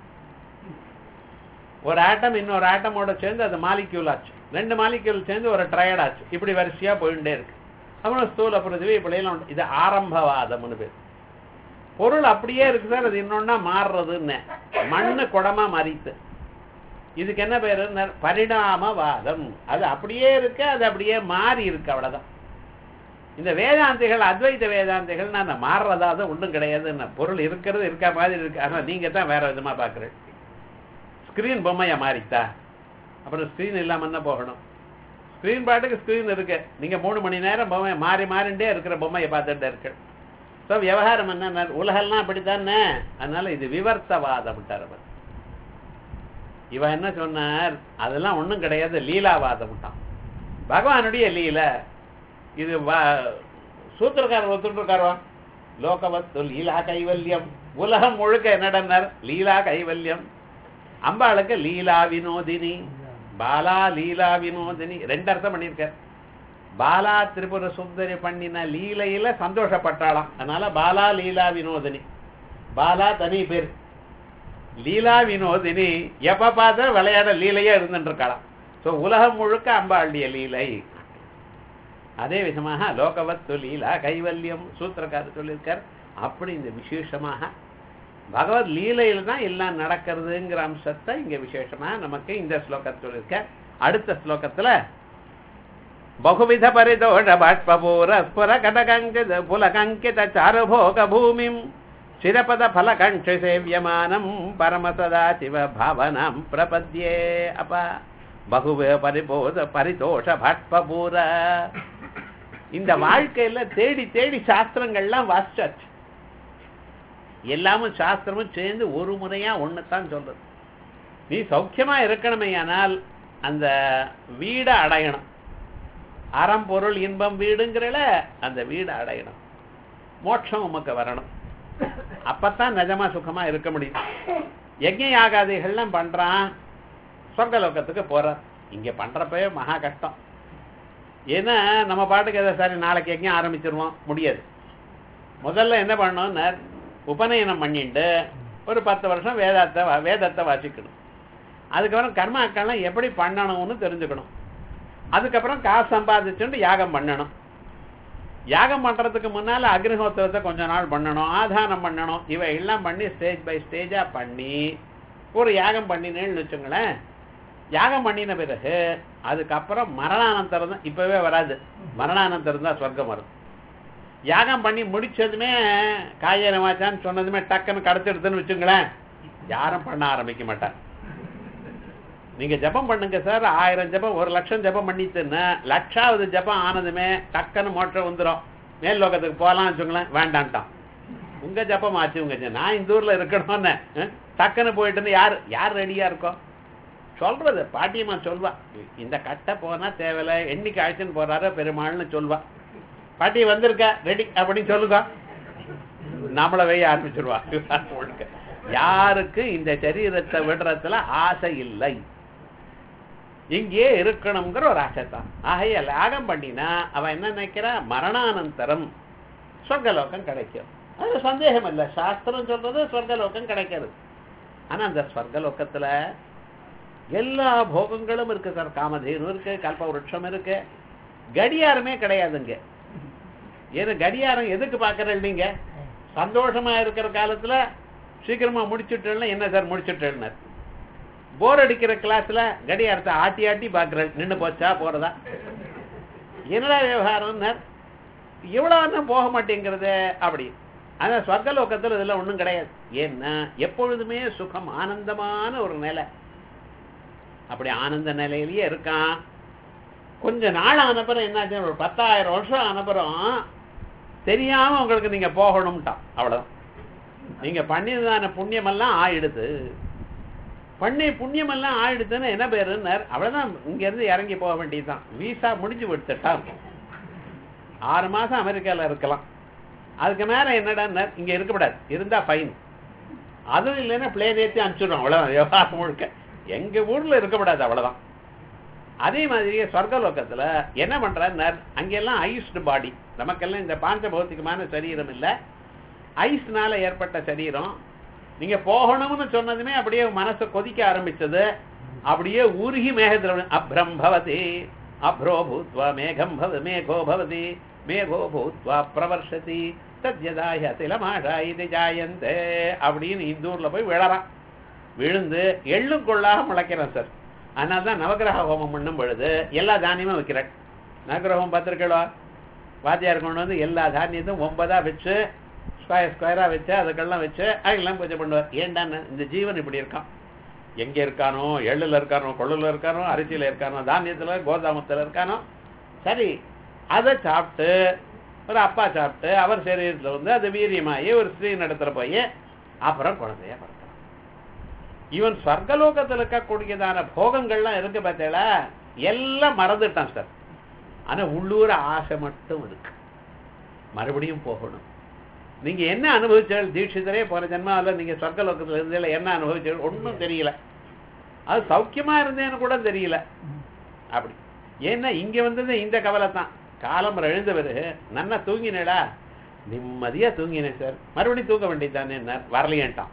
ஒரு ஆட்டம் இன்னொரு ஆட்டமோட சேர்ந்து அது மாலிக்யூல் ஆச்சு ரெண்டு மாலிக்யூல் சேர்ந்து ஒரு ட்ரையட் ஆச்சு இப்படி வரிசையா போயிட்டே இருக்கு அப்புறம் ஸ்தூல பிருத்திவி இப்படியெல்லாம் உண்டு. இது ஆரம்பவாதம்னு பேர் பொருள் அப்படியே இருக்கு சார் அது இன்னொன்னா மாறுறதுன்னு மண்ணு குடமா மறித்து இதுக்கு என்ன பேரு ந- பரிணாமவாதம் அது அப்படியே இருக்கு அது அப்படியே மாறி இருக்கு அவ்வளவுதான் இந்த வேதாந்திகள் அத்வைத வேதாந்திகள் நான் மாறுறதா அது ஒன்றும் கிடையாதுன்னு பொருள் இருக்கிறது இருக்க மாதிரி இருக்கு ஆனா நீங்க தான் வேற விதமா பாக்குறேன் ஸ்கிரீன் பொம்மையா மாறித்தா அப்புறம் ஸ்கிரீன் இல்லாம என்ன போகணும் ஸ்கிரீன் பாட்டுக்கு ஸ்கிரீன் இருக்கு நீங்க மூணு மணி நேரம் பொம்மை மாறி மாறிண்டே இருக்கிற பொம்மையை பார்த்துட்டு இருக்கு ஸோ விவகாரம் என்ன உலகெல்லாம் அப்படித்தானே அதனால இது விவர்த்தவாதம் விட்டார் அவர் இவன் என்ன சொன்னார் அதெல்லாம் ஒண்ணும் கிடையாது லீலாவாதம் விட்டான் பகவானுடைய லீலை இது வ- சூத்திரக்காரர் ஒத்துருக்காரவா லோகவத்து லீலா கைவல்யம் உலகம் முழுக்க என்னடன்னார் லீலா கைவல்யம் அம்பாளுக்கு லீலா வினோதினி பாலா லீலா வினோதினி ரெண்டு அர்த்தம் பண்ணியிருக்கார் பாலா திரிபுர சுந்தரி பண்ணின லீலையில சந்தோஷப்பட்டாளாம் அதனால பாலா லீலா வினோதினி பாலா தனி பேர் லீலா வினோதினி எப்ப பார்த்தா விளையாட லீலையா இருந்துட்டு இருக்காளாம் சோ உலகம் முழுக்க அம்பாளுடைய லீலை அதே விதமாக லோகவத்து லீலா கைவல்யம் சூத்திரக்காரர் சொல்லியிருக்கார் அப்படி இந்த விசேஷமாக பகவத் லீலையில தான் எல்லாம் நடக்கிறதுங்கிற அம்சத்தை இங்க விசேஷமா நமக்கு இந்த ஸ்லோகத்தில் சொல்லியிருக்கார் அடுத்த ஸ்லோகத்துல பகுவித பரிதோஷ பாஷ்பூர ஸ்புர கடகங்கித புலகங்கித சாருபோக பூமிம் சிரபத ஃபலகண்ஷ சேவியமானம் பரமசதா சிவ பாவனம் பிரபத்யே அப்ப பகுவ பரிபோத பரிதோஷ பாஷ்பூர இந்த வாழ்க்கையில தேடி தேடி சாஸ்திரங்கள்லாம் வாசிச்சாச்சு எல்லாமும் சாஸ்திரமும் சேர்ந்து ஒரு முறையா ஒண்ணுத்தான் சொல்றது நீ சௌக்கியமா இருக்கணுமேயானால் அந்த வீடை அடையணும் அறம் பொருள் இன்பம் வீடுங்கிறல அந்த வீடை அடையணும் மோட்சம் உமக்கு வரணும் அப்பத்தான் நிஜமா சுகமா இருக்க முடியும் யஜ்ஞ யாகாதிகள்லாம் பண்றான் சொர்க்கலோகத்துக்கு போறார் இங்க பண்றப்பவே மகா கஷ்டம் ஏன்னா நம்ம பாட்டுக்கு எதை சரி நாளைக்கு யஜ்ஞம் ஆரம்பிச்சிருவோம் முடியாது முதல்ல என்ன பண்ணணும்னா உபநயனம் பண்ணிட்டு ஒரு பத்து வருஷம் வேதத்தை வா- வேதத்தை வாசிக்கணும் அதுக்கப்புறம் கர்மாக்கள்லாம் எப்படி பண்ணணும்னு தெரிஞ்சுக்கணும் அதுக்கப்புறம் காசு சம்பாதிச்சுட்டு யாகம் பண்ணணும் யாகம் பண்றதுக்கு முன்னால அக்னிஹோத்திரத்தை கொஞ்ச நாள் பண்ணணும் ஆதானம் பண்ணணும் இவை எல்லாம் பண்ணி ஸ்டேஜ் பை ஸ்டேஜா பண்ணி ஒரு யாகம் பண்ணினேன்னு வச்சுங்களேன் யாகம் பண்ணின பிறகு அதுக்கப்புறம் மரணானந்தரம் தான் இப்பவே வராது மரணானந்தரம் தான் சொர்க்கம் வரும் யாகம் பண்ணி முடிச்சதுமே காயனமாச்சான்னு சொன்னதுமே டக்குன்னு கடத்திடுதுன்னு வச்சுங்களேன் யாரும் பண்ண ஆரம்பிக்க மாட்டான் நீங்க ஜெபம் பண்ணுங்க சார் ஆயிரம் ஜெபம் ஒரு லட்சம் ஜெபம் பண்ணிட்டுன்னா லட்சாவது ஜெபம் ஆனதுமே டக்குன்னு மோட்டம் வந்துடும் மேல் லோகத்துக்கு போகலாம் வச்சுங்களேன் வேண்டான்ட்டான் உங்க ஜப்பம் ஆச்சு உங்க ஜ- நான் இந்த ஊர்ல இருக்கணும்னு அஹ், டக்குன்னு போயிட்டு யார் யார் ரெடியா இருக்கோம் சொல்றது பாட்டியம்மா சொல்வா இந்த கட்டை போனா தேவையில்ல என்னைக்கு அழைச்சுன்னு போறாரோ பெருமாள்னு சொல்வா பாட்டி வந்திருக்க ரெடி அப்படின்னு சொல்லுங்க நம்மள வெய்ய ஆரம்பிச்சிருவா முழுக்க. யாருக்கு இந்த சரீரத்தை விடுறதுல ஆசை இல்லை இங்கே இருக்கணுங்கிற ஒரு ஆசை தான் ஆகைய யாகம் பண்ணினா அவன் என்ன நினைக்கிறா மரணானந்தரம் சொர்க்கலோகம் கிடைக்கும் அது சந்தேகம் இல்லை சாஸ்திரம் சொல்றது சொர்க்கலோகம் கிடைக்கிறது ஆனா அந்த சொர்க்கலோகத்துல எல்லா போகங்களும் இருக்கு சார் காமதேனு இருக்கு கல்ப விருட்சம் இருக்கு கடியாரமே கிடையாதுங்க ஏன்னா கடியாரம் எதுக்கு பாக்குறேன் நீங்க சந்தோஷமா இருக்கிற காலத்துல சீக்கிரமா முடிச்சுட்டேன்னா என்ன சார் முடிச்சுட்டேன்னார் போர் அடிக்கிற கிளாஸ்ல கடியாரத்தை ஆட்டி ஆட்டி பாக்குறேன் நின்னு போச்சா போறதா என்னடா விவகாரம்னார் இவ்வளவு போக மாட்டேங்கிறது அப்படி ஆனா சொர்க்கலோகத்துல இதெல்லாம் ஒண்ணும் கிடையாது ஏன்னா எப்பொழுதுமே சுகம் ஆனந்தமான ஒரு நிலை அப்படி ஆனந்த நிலையிலேயே இருக்கான் கொஞ்ச நாள் ஆனப்புறம் என்னாச்சு ஒரு பத்தாயிரம் வருஷம் ஆனப்புறம் தெரியாம உங்களுக்கு நீங்க போகணும்ட்டான் அவ்வளவுதான் நீங்க பண்ணியதான புண்ணியமெல்லாம் ஆயிடுது பண்ணி புண்ணியமெல்லாம் ஆயிடுதுன்னு என்ன பேருன்னார் அவ்வளவுதான் இங்க இருந்து இறங்கி போக வேண்டியதுதான் வீசா முடிஞ்சு விட்டுட்டான் ஆறு மாசம் அமெரிக்கால இருக்கலாம் அதுக்கு மேல என்னடான்னு இங்க இருக்கக்கூடாது இருந்தா ஃபைன் அதுவும் இல்லைன்னா பிளேன் ஏற்றி அனுப்பிச்சிடுறோம் அவ்வளவுதான் விவகாரம் முழுக்க எங்க ஊர்ல இருக்கக்கூடாது அவ்வளவுதான் அதே மாதிரியே சொர்க்கலோகத்துல என்ன பண்றாரு அங்கெல்லாம் ஐஸ்டு பாடி நமக்கெல்லாம் இந்த பாஞ்ச பௌத்திகமான சரீரம் இல்ல ஐஸ்னால ஏற்பட்ட சரீரம் நீங்க போகணும்னு சொன்னதுமே அப்படியே மனசு கொதிக்க ஆரம்பிச்சது அப்படியே உருகி மேகத்துல விழு- அப்ரம் பவதி அப்ரோ பூத்வா மேகம் பவ மேகோ பவதி மேகோ பூத்வா பிரவர்ஷதி தத்யதாய திலமாஷா இது ஜாயந்தே அப்படின்னு இந்தூர்ல போய் விழறான் விழுந்து எள்ளும் கொள்ளாக முளைக்கிறான் சார் அதனால தான் நவகிரக ஹோமம் பண்ணும் பொழுது எல்லா தானியமும் வைக்கிறேன் நவகிரக ஹோமம் பார்த்துருக்கா வாத்தியார் கொண்டு வந்து எல்லா தானியத்தையும் ஒன்பதா வச்சு ஸ்கொயர் ஸ்கொயரா வச்சு அதுக்கெல்லாம் வச்சு அதெல்லாம் பூஜை பண்ணுவார் ஏண்டான்னு இந்த ஜீவன் இப்படி இருக்கான் எங்க இருக்கானோ எள்ளுல இருக்கானோ கொள்ளுல இருக்கானோ அரிசியில இருக்கானோ தானியத்துல கோதாமத்துல இருக்கானோ சரி அதை சாப்பிட்டு ஒரு அப்பா சாப்பிட்டு அவர் சரீரத்துல வந்து அது வீரியமாயி ஒரு ஸ்ரீ நடத்துல போய் அப்புறம் குழந்தைய பிறக்கிறான் இவன் சொர்க்கலோகத்துல இருக்கக்கூடியதான போகங்கள்லாம் இருக்கு பார்த்தேளா எல்லாம் மறந்துட்டான் சார் ஆனா உள்ளூர ஆசை மட்டும் இருக்கு மறுபடியும் போகணும் நீங்க என்ன அனுபவிச்சால் தீட்சிதரே போன ஜென்மாவில் நீங்க சொர்க்கலோகத்துல இருந்தேல என்ன அனுபவிச்சால் ஒண்ணும் தெரியல அது சௌக்கியமா இருந்தேன்னு கூட தெரியல அப்படி ஏன்னா இங்க வந்தது இந்த கவலை தான் காலம் எழுந்த பிறகு நன்னா தூங்கினேடா நிம்மதியா தூங்கினேன் சார் மறுபடியும் தூங்க வேண்டியதானே என்ன வரலையேன்ட்டான்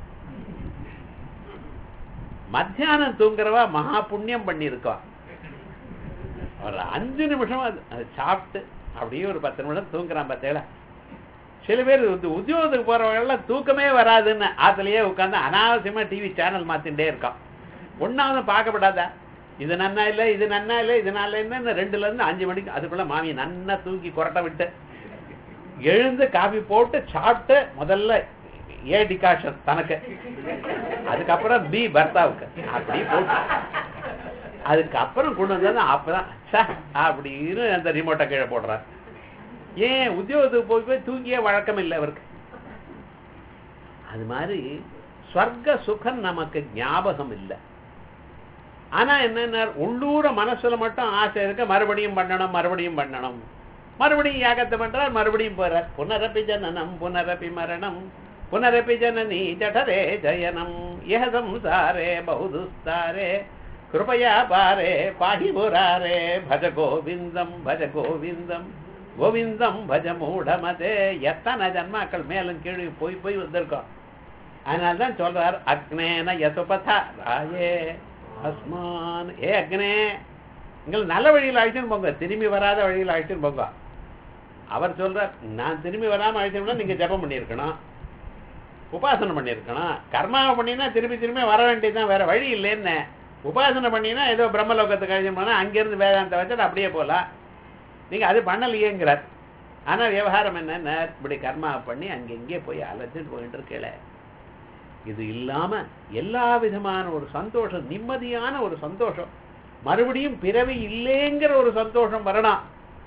மத்தியானம் தூங்குறவா மகா புண்ணியம் பண்ணியிருக்கா ஒரு அஞ்சு நிமிஷம் அது அது சாப்பிட்டு அப்படியே ஒரு பத்து நிமிஷம் தூங்குறான் பார்த்தேல சில பேர் வந்து உத்தியோகத்துக்கு போறவங்கெல்லாம் தூக்கமே வராதுன்னு ஆத்துலயே உட்காந்து அனாவசியமா டிவி சேனல் மாத்திட்டே இருக்கான் ஒன்னாவது பார்க்கப்படாதா இது நன்னா இல்ல இது நன்னா இல்ல இது நல்லா என்ன ரெண்டுல இருந்து அஞ்சு மணிக்கு அதுக்குள்ள மாமி நன்னா தூக்கி கொரட்டை விட்டு எழுந்து காபி போட்டு சாப்பிட்டு முதல்ல ஏ டிகாஷன் தனக்கு அதுக்கப்புறம் பி பர்த்தாவுக்கு அப்படி போட்டு அதுக்கப்புறம் கொண்டு வந்தது அப்பதான் ச்சே, அப்படின்னு அந்த ரிமோட்டை கீழே போடுறார் ஏன் உத்தியோகத்துக்கு போய் போய் தூங்கிய வழக்கம் இல்லை அவருக்கு அது மாதிரி ஸ்வர்க்க சுகம் நமக்கு ஞாபகம் இல்லை ஆனா என்னன்னா உள்ளூர மனசுல மட்டும் ஆசை இருக்க மறுபடியும் பண்ணணும் மறுபடியும் பண்ணணும் மறுபடியும் யாகத்தை பண்றார் மறுபடியும் போறார் புனரப்பி ஜனனம் புனரப்பி மரணம் புனரப்பி ஜனனி ஜடரே ஜயனம் இஹ சம்சாரே பௌதுஸ்தாரே கிருபயா பாரே பாஹி புராரே பஜ கோவிந்தம் பஜ கோவிந்தம் கோவிந்தம் பஜ மூடமதே எத்தனை ஜன்மாக்கள் மேலும் கீழே போய் போய் வந்திருக்கோம் அதனால்தான் சொல்றார் அக்னேன யசுபதா ராயே அஸ்மான் ஏ அக்னே எங்களை நல்ல வழியில் அழைச்சுன்னு போங்க திரும்பி வராத வழியில் அழைச்சுன்னு போங்க அவர் சொல்றார் நான் திரும்பி வராம அழைச்சோம்னா நீங்க ஜெபம் பண்ணியிருக்கணும் உபாசனை பண்ணியிருக்கணும் கர்மாவை பண்ணினா திரும்பி திரும்பி வர வேண்டியதுதான் வேற வழி இல்லைன்னு உபாசனை பண்ணினா ஏதோ பிரம்மலோகத்துக்கு அழைச்சோம்னா அங்கிருந்து வேதாந்த வச்சுட்டு அப்படியே போகலாம் நீங்க அது பண்ணலையேங்கிறார் ஆனா விவகாரம் என்னன்னா இப்படி கர்மாவை பண்ணி அங்க இங்கே போய் அலைஞ்சிட்டு போயிட்டு இருக்கல இது இல்லாம எல்லா விதமான ஒரு சந்தோஷம் நிம்மதியான ஒரு சந்தோஷம் மறுபடியும் பிறவி இல்லைங்கிற ஒரு சந்தோஷம் வரணும்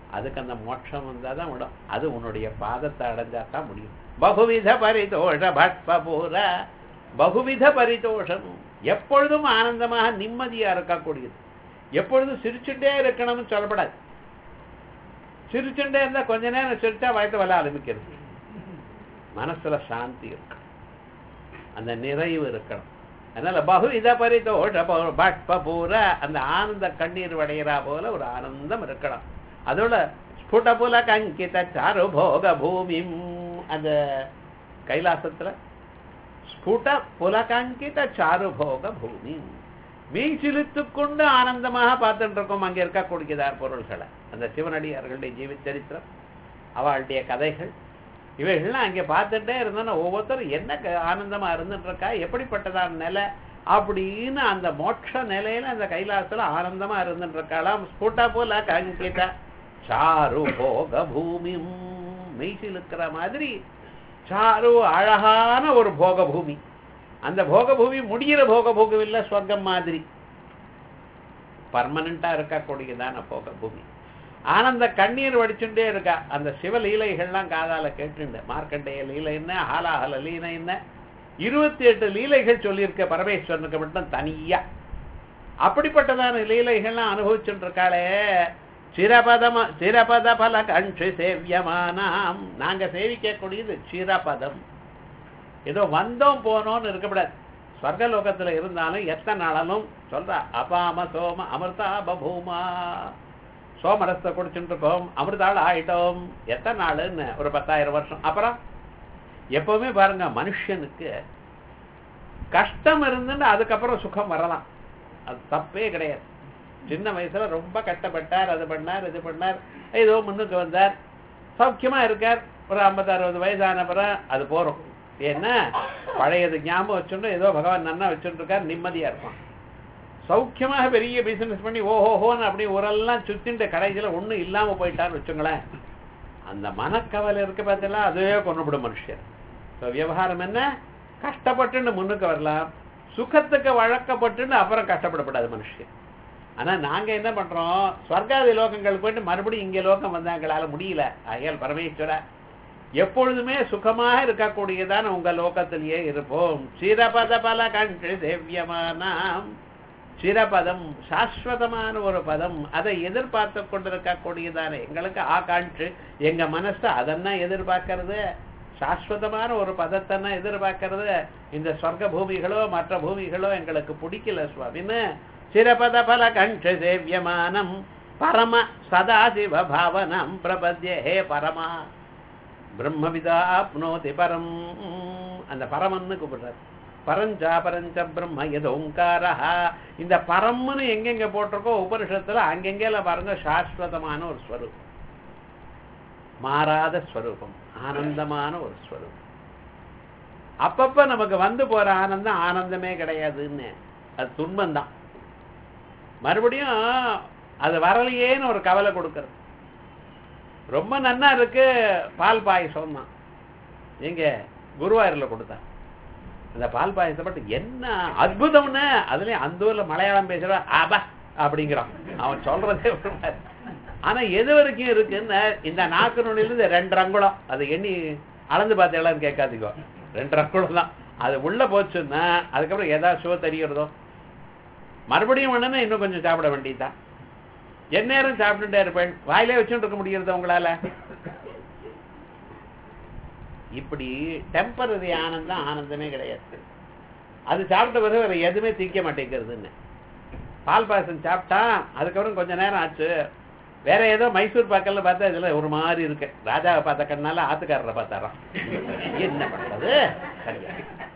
அதுக்கு அந்த மோட்சம் வந்தா தான் விடும் அது உன்னுடைய பாதத்தை அடைஞ்சா தான் முடியும் பகுவித பரிதோஷ பட்பூர பகுவித பரிதோஷம் எப்பொழுதும் ஆனந்தமாக நிம்மதியா இருக்கக்கூடியது எப்பொழுதும் சிரிச்சுட்டே இருக்கணும்னு சொல்லப்படாது சிரிச்சுட்டே இருந்தா கொஞ்ச நேரம் சிரிச்சா வயத்து வர ஆரம்பிக்கிறது மனசுல சாந்தி இருக்கணும் அந்த நிறைவு இருக்கணும் அதனால பகுவித பரிதோஷ பட்பூர அந்த ஆனந்த கண்ணீர் வடைகிறா போல ஒரு ஆனந்தம் இருக்கணும் அதோட ஸ்புடபுல கங்கித சாரு போக பூமி அந்த கைலாசத்துல ஸ்புட புலகங்கித சாரு போக பூமி மீச்சிலித்து கொண்டு ஆனந்தமாக பார்த்துட்டு இருக்கோம் அங்கே இருக்கக்கூடியதார் பொருள்களை அந்த சிவனடியார்களுடைய ஜீவி சரித்திரம் அவளுடைய கதைகள் இவைகள்லாம் அங்கே பார்த்துட்டே இருந்தோன்னா ஒவ்வொருத்தரும் என்ன க- ஆனந்தமா இருந்துட்டு இருக்கா எப்படிப்பட்டதான நிலை அப்படின்னு அந்த மோட்ச நிலையில அந்த கைலாசத்துல ஆனந்தமா இருந்துட்டு இருக்காளாம் ஸ்புட போல கங்கித சாரு போக பூமி மெய்சில் இருக்கிற மாதிரி சாரு அழகான ஒரு போக பூமி அந்த போக பூமி முடிகிற போக பூமி இல்ல சொர்க்கம் மாதிரி பர்மனண்டா இருக்கக்கூடியதான போக பூமி ஆனந்த கண்ணீர் வடிச்சுட்டே இருக்கா அந்த சிவ லீலைகள்லாம் காதால கேட்டுண்டு மார்க்கண்டேய லீலை என்ன ஹாலாஹல லீலை என்ன இருபத்தி எட்டு லீலைகள் சொல்லியிருக்க பரமேஸ்வரனுக்கு மட்டும் தனியா அப்படிப்பட்டதான லீலைகள்லாம் அனுபவிச்சுட்டு இருக்காளே சிரபதம் சிரபத பல கன்று சேவியமானாம் நாங்க சேவிக்கக்கூடியது சிரபதம் ஏதோ வந்தோம் போனோம்னு இருக்கக்கூடாது ஸ்வர்கலோகத்துல இருந்தாலும் எத்தனை நாளாலும் சொல்றா அபாம சோம அமிர்தா பபூமா சோமரசத்தை குடிச்சுட்டு இருக்கோம் அமிர்தாள் ஆயிட்டோம் எத்தனை நாளுன்னு ஒரு பத்தாயிரம் வருஷம் அப்புறம் எப்பவுமே பாருங்க மனுஷனுக்கு கஷ்டம் இருந்துன்னு அதுக்கப்புறம் சுகம் வரலாம் அது தப்பே கிடையாது சின்ன வயசுல ரொம்ப கஷ்டப்பட்டார் அது பண்ணார் இது பண்ணார் ஏதோ முன்னுக்கு வந்தார் சௌக்கியமா இருக்கார் ஒரு ஐம்பது அறுபது வயசான பிறகு அது போறோம் ஏன்னா பழையது ஞாபகம் வச்சுட்டு ஏதோ பகவான் நன்னா வச்சுட்டு இருக்கார் நிம்மதியா இருப்பான் சௌக்கியமாக பெரிய பிசினஸ் பண்ணி ஓஹோஹோன்னு அப்படி ஊரெல்லாம் சுத்திட்டு கடைசியில ஒண்ணும் இல்லாம போயிட்டான்னு வச்சுங்களேன் அந்த மனக்கவலை இருக்க பார்த்தீங்களா அதுவே கொண்டுவிடும் மனுஷர் So, விவகாரம் என்ன கஷ்டப்பட்டுன்னு முன்னுக்கு வரலாம் சுகத்துக்கு வழக்கப்பட்டுன்னு அப்புறம் கஷ்டப்படக்கூடாது மனுஷன் ஆனா நாங்க என்ன பண்றோம் ஸ்வர்காதி லோகங்கள் போயிட்டு மறுபடியும் இங்க லோகம் வந்தா எங்களால முடியல ஆகையால் பரமேஸ்வர எப்பொழுதுமே சுகமாக இருக்கக்கூடியதான உங்க லோகத்திலேயே இருப்போம் சிரபத பல கன்று தேவியமானாம் சிரபதம் சாஸ்வதமான ஒரு பதம் அதை எதிர்பார்த்து கொண்டிருக்கக்கூடியதான எங்களுக்கு ஆகாண்ட்சு எங்க மனசு அதன்னா எதிர்பார்க்கறது சாஸ்வதமான ஒரு பதத்தன்னா எதிர்பார்க்கறது இந்த சொர்க்க பூமிகளோ மற்ற பூமிகளோ எங்களுக்கு பிடிக்கல சுவாமின்னு சிரபத பல கண்ட சேவியமானம் பரம சதாசிவ பாவனம் பிரபத்ய ஹே பரமா பிரம்மவிதா ஆப்னோதி பரம் அந்த பரமன்னு கூப்பிடுறார் பரஞ்சா பரஞ்ச பிரம்ம எது ஓங்காரா இந்த பரம்னு எங்கெங்க போட்டிருக்கோ உபனிஷத்துல அங்கெங்கெல்லாம் பாருங்க சாஸ்வதமான ஒரு ஸ்வரூபம் மாறாத ஸ்வரூபம் ஆனந்தமான ஒரு ஸ்வரூபம் அப்பப்ப நமக்கு வந்து போற ஆனந்தம் ஆனந்தமே கிடையாதுன்னு அது துன்பம்தான் மறுபடியும் அது வரலையேன்னு ஒரு கவலை கொடுக்கறது ரொம்ப நன்னா இருக்கு பால் பாயசம் தான் எங்க குருவாயூர்ல கொடுத்தா அந்த பால் பாயசத்தை மட்டும் என்ன அற்புதம்னு அதுலயும் அந்த ஊர்ல மலையாளம் பேசுற ஆபா அப்படிங்கிறான் அவன் சொல்றதே ஒரு மாதிரி. ஆனா எது வரைக்கும் இருக்குன்னு இந்த நாக்கு நுனிலிருந்து ரெண்டு அங்குலம் அதை எண்ணி அளந்து பார்த்தேளான்னு கேட்காதீங்க ரெண்டு அங்குலம் தான் அது உள்ள போச்சுன்னா அதுக்கப்புறம் ஏதாவது சுவை தெரிகிறதோ மறுபடியும் வேணும்னா இன்னும் கொஞ்சம் சாப்பிட வேண்டியதுதான் எந்நேரம் சாப்பிட்டுட்டே இருப்பேன் வாயிலே வச்சுட்டு இருக்க முடியறது உங்களால இப்படி டெம்பரரி ஆனந்தம் ஆனந்தமே கிடையாது அது சாப்பிட்ட பிறகு வேற எதுவுமே திங்க மாட்டேங்கிறதுன்னு பால் பாயசம் சாப்பிட்டா அதுக்கப்புறம் கொஞ்ச நேரம் ஆச்சு வேற ஏதோ மைசூர் பாக்கல்ல பார்த்தா இதுல ஒரு மாதிரி இருக்கு ராஜாவை பார்த்த கண்ணால ஆத்துக்காரரை பார்த்தாராம் என்ன பண்றது சரியா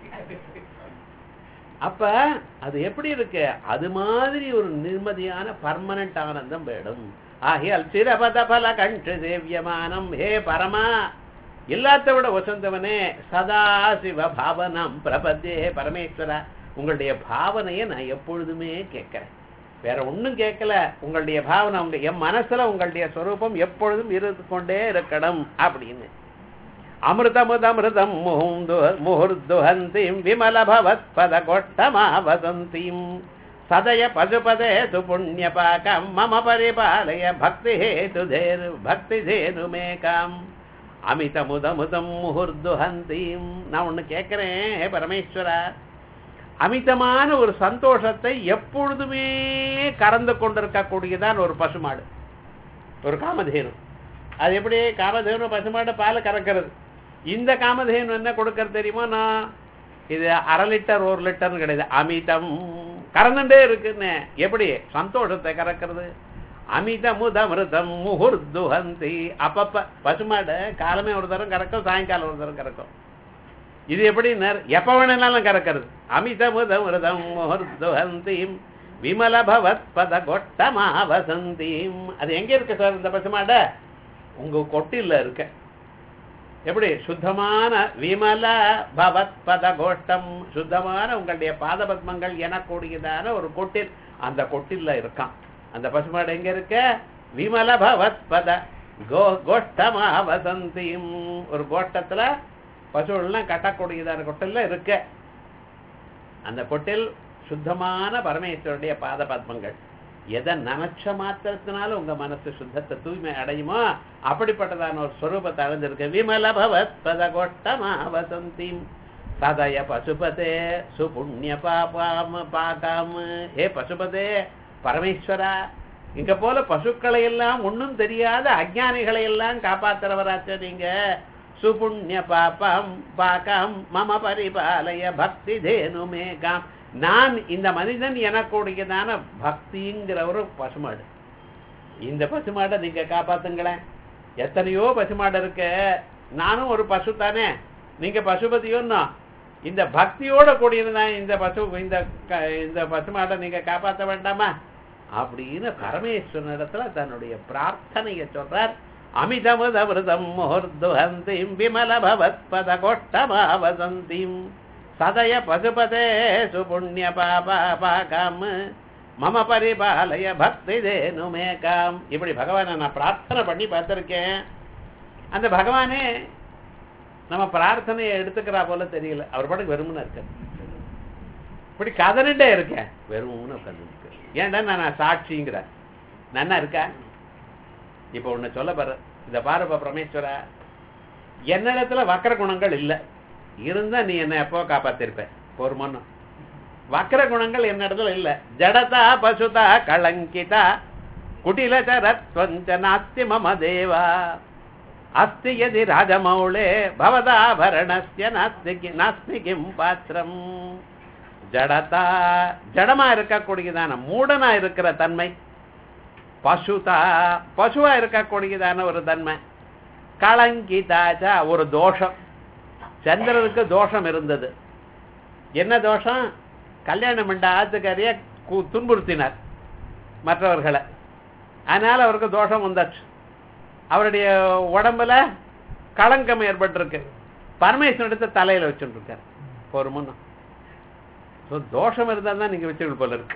அப்ப அது எப்படி இருக்கு அது மாதிரி ஒரு நிம்மதியான பர்மனன்ட் ஆனந்தம் வேணும் ஆகியால் சிரபத பல கண்டு சேவியமானம் ஹே பரமா எல்லாத்த விட வசந்தவனே சதா சிவ பாவனம் பிரபத்தே ஹே பரமேஸ்வரா உங்களுடைய பாவனையை நான் எப்பொழுதுமே கேட்கிறேன் வேற ஒண்ணும் கேட்கல உங்களுடைய பாவனை உங்க என் மனசுல உங்களுடைய ஸ்வரூபம் எப்பொழுதும் இருந்து கொண்டே இருக்கணும் அப்படின்னு அமிர்தமுதமிருதம் முகுந்து முகுர்துஹந்தீம் விமல பவத் பத கொட்டமா வசந்தீம் சதய பசுபதே து புண்ணிய பாகம் மம பரிபாலய பக்தி ஹேது தேரு பக்தி தேரு மேகாம் அமித முதமுதம் முகுர்துஹந்தீம் நான் ஒண்ணு கேட்கிறேன் ஹே பரமேஸ்வரா அமிதமான ஒரு சந்தோஷத்தை எப்பொழுதுமே கறந்து கொண்டிருக்கக்கூடியதான் ஒரு பசுமாடு ஒரு காமதேனு அது எப்படி காமதேனு பசுமாடு பால் கறக்கிறது இந்த காமதேனு என்ன கொடுக்கறது தெரியுமா நான் இது அரை லிட்டர் ஒரு லிட்டர்னு கிடையாது அமிதம் கறந்துட்டே இருக்குன்னு எப்படி சந்தோஷத்தை கறக்கிறது அமித முதமிருதம் முகுர்துஹந்தி அப்பப்ப பசுமாடு காலமே ஒரு தரம் கறக்கும் சாயங்காலம் ஒரு தரம் கறக்கும் இது எப்படி எப்ப வேணும்னாலும் கறக்கிறது அமித முதமிருதம் முகுர்துஹந்தீம் விமல பவத் பத கொட்டமா வசந்தீம் அது எங்க இருக்கு சார் இந்த பசுமாட உங்க கொட்டில இருக்க எப்படி சுத்தமான விமல பவத் பத கோஷ்டம் சுத்தமான உங்களுடைய பாத பத்மங்கள் எனக்கூடியதான ஒரு கொட்டில் அந்த கொட்டில இருக்கான் அந்த பசுமாடு எங்க இருக்க விமல பவத் பத கோ கோஷ்டமா வசந்தியும் ஒரு கோஷ்டத்துல பசுவெல்லாம் கட்டக்கூடியதான கொட்டில் இருக்க அந்த கொட்டில் சுத்தமான பரமேஸ்வருடைய பாத பத்மங்கள் எதை நினைச்ச மாத்திரத்தினால உங்க மனசு சுத்தத்தை தூய்மை அடையுமோ அப்படிப்பட்டதான ஒரு ஸ்வரூபத்தை அடைஞ்சிருக்கு விமல பவத் பத கோஷ்டமா வசந்திம் சதய பசுபதே சுபுண்ணிய பாபாம பாகாம ஹே பசுபதே பரமேஸ்வரா இங்க போல பசுக்களை எல்லாம் ஒண்ணும் தெரியாத அஜானிகளை எல்லாம் காப்பாத்துறவராச்ச நீங்க சுபுண்ணிய பாபம் பாகம் மம பரிபாலய பக்தி தேனு மேகாம் நான் இந்த மனிதன் எனக்கூடியதான பக்திங்கிற ஒரு பசுமாடு இந்த பசுமாடை நீங்க காப்பாத்துங்களேன் எத்தனையோ பசுமாடு இருக்கு நானும் ஒரு பசு தானே நீங்க பசுபதியோன்னா இந்த பக்தியோட கூடியதுதான் இந்த பசு இந்த க- இந்த பசுமாடை நீங்க காப்பாற்ற வேண்டாமா அப்படின்னு பரமேஸ்வரனிடத்துல தன்னுடைய பிரார்த்தனையை சொல்றார் அமிதமுதமிருதம் முகர்துஹந்திம் விமல பவத் பத கோஷ்டமாவசந்திம் சதய பசுபதே சுபுண்ணிய பாபா பாகாம் மம பரிபாலய பக்தி தேனு மேகாம் இப்படி பகவானை நான் பிரார்த்தனை பண்ணி பார்த்திருக்கேன் அந்த பகவானே நம்ம பிரார்த்தனையை எடுத்துக்கிறா போல தெரியல அவர் பாட்டுக்கு வெறுமனே இருக்க இப்படி கதனிட்டே இருக்கேன் வெறும்னு உட்காந்து ஏன்டா நான் சாட்சிங்கிறார் நன்னா இருக்கா இப்ப ஒண்ணு சொல்ல பாரு இத பாருப்பா பரமேஸ்வரா என்னிடத்துல வக்கர குணங்கள் இல்ல இருந்தா நீ என்ன எப்போ காப்பாத்திருப்ப பொறுமன்னு வக்கர குணங்கள் என்னிடத்துல இல்ல ஜடதா பசுதா கலங்கிதா குட்டிலச்சரத்வஞ்ச நாஸ்தி மம தேவா அஸ்தி யதி ராஜமௌளே பவதாபரணஸ்ய நாஸ்தி கி- நாஸ்தி கிம் பாத்திரம் ஜடதா ஜடமா இருக்கக்கூடியதான மூடனா இருக்கிற தன்மை பசுதா பசுவா இருக்கக்கூடியதான ஒரு தன்மை களங்கிதாச்சா ஒரு தோஷம் சந்திரனுக்கு தோஷம் இருந்தது என்ன தோஷம் கல்யாணம் பண்ண ஆத்துக்காரிய கு- துன்புறுத்தினார் மற்றவர்களை அதனால அவருக்கு தோஷம் வந்தாச்சு அவருடைய உடம்புல களங்கம் ஏற்பட்டிருக்கு பரமேஸ்வரன் எடுத்து தலையில வச்சுட்டு இருக்கார் ஒரு முன்னம் So, தோஷம் இருந்தா தான் நீங்க வச்சுக்கணும் போல இருக்கு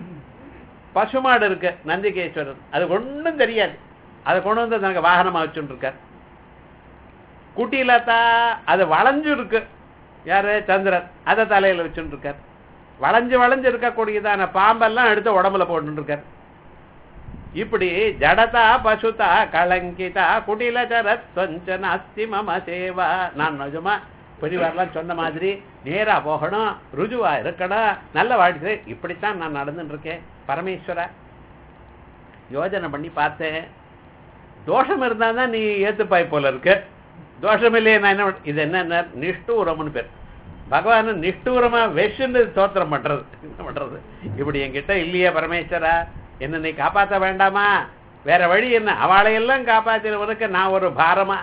பசுமாடு இருக்கு நந்திகேஸ்வரர் அது ஒண்ணும் தெரியாது அதை கொண்டு வந்து தனக்கு வாகனமா வச்சுட்டு இருக்கார் குட்டியிலத்தா அது வளைஞ்சு இருக்கு யாரு சந்திரன் அதை தலையில வச்சுட்டு இருக்கார் வளைஞ்சு வளைஞ்சு இருக்கக்கூடியதான பாம்பெல்லாம் எடுத்து உடம்புல போட்டு இருக்கார் இப்படி ஜடதா பசுதா கலங்கிதா குடிலச்சரத்வஞ்ச நாஸ்தி மம சேவா நான் நிஜமா பெரியவாரெல்லாம் சொன்ன மாதிரி நேரா போகணும் ருஜுவா இருக்கணும் நல்ல வாழ்க்கை இப்படித்தான் நான் நடந்துட்டு இருக்கேன் பரமேஸ்வரா யோஜனை பண்ணி பார்த்தேன் தோஷம் இருந்தா தான் நீ ஏத்துப்பாய் போல இருக்கு தோஷம் இல்லையே நான் என்ன பண்ண- இது என்ன நிஷ்டூரம்னு பேர் பகவான் நிஷ்டூரமா வெஷுன்னு தோத்திரம் பண்றது என்ன பண்றது இப்படி என்கிட்ட இல்லையே பரமேஸ்வரா என்ன நீ காப்பாத்த வேண்டாமா வேற வழி என்ன அவளையெல்லாம் காப்பாத்தினவனுக்கு நான் ஒரு பாரமா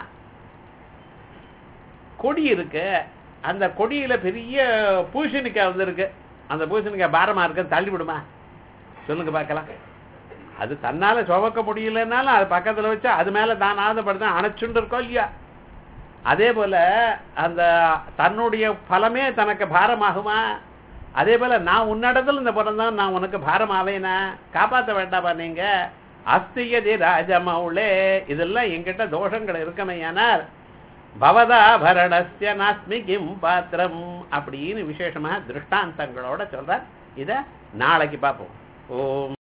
கொடி இருக்கு அந்த கொடியில பெரிய பூசணிக்காய் வந்திருக்கு அந்த பூசணிக்காய் பாரமா இருக்கு தள்ளி விடுமா சொல்லுங்க பார்க்கலாம் அது தன்னால சுமக்க முடியலன்னாலும் அது பக்கத்துல வச்சு அது மேல தானாவது படுத்து அணைச்சுண்டு இருக்கோம் இல்லையா அதே போல அந்த தன்னுடைய பலமே தனக்கு பாரமாகுமா அதே போல நான் உன்னிடத்துல இந்த பிறந்தான் நான் உனக்கு பாரம் ஆவேனா காப்பாத்த வேண்டாமா நீங்க அஸ்தியதி ராஜமௌளே இதெல்லாம் என்கிட்ட தோஷங்கள் இருக்கமையானால் பவதாபரணஸ்ய நாஸ்மி கிம் பாத்திரம் அப்படின்னு விசேஷமா திருஷ்டாந்தங்களோட சொல்றார் இத நாளைக்கு பார்ப்போம் ஓம்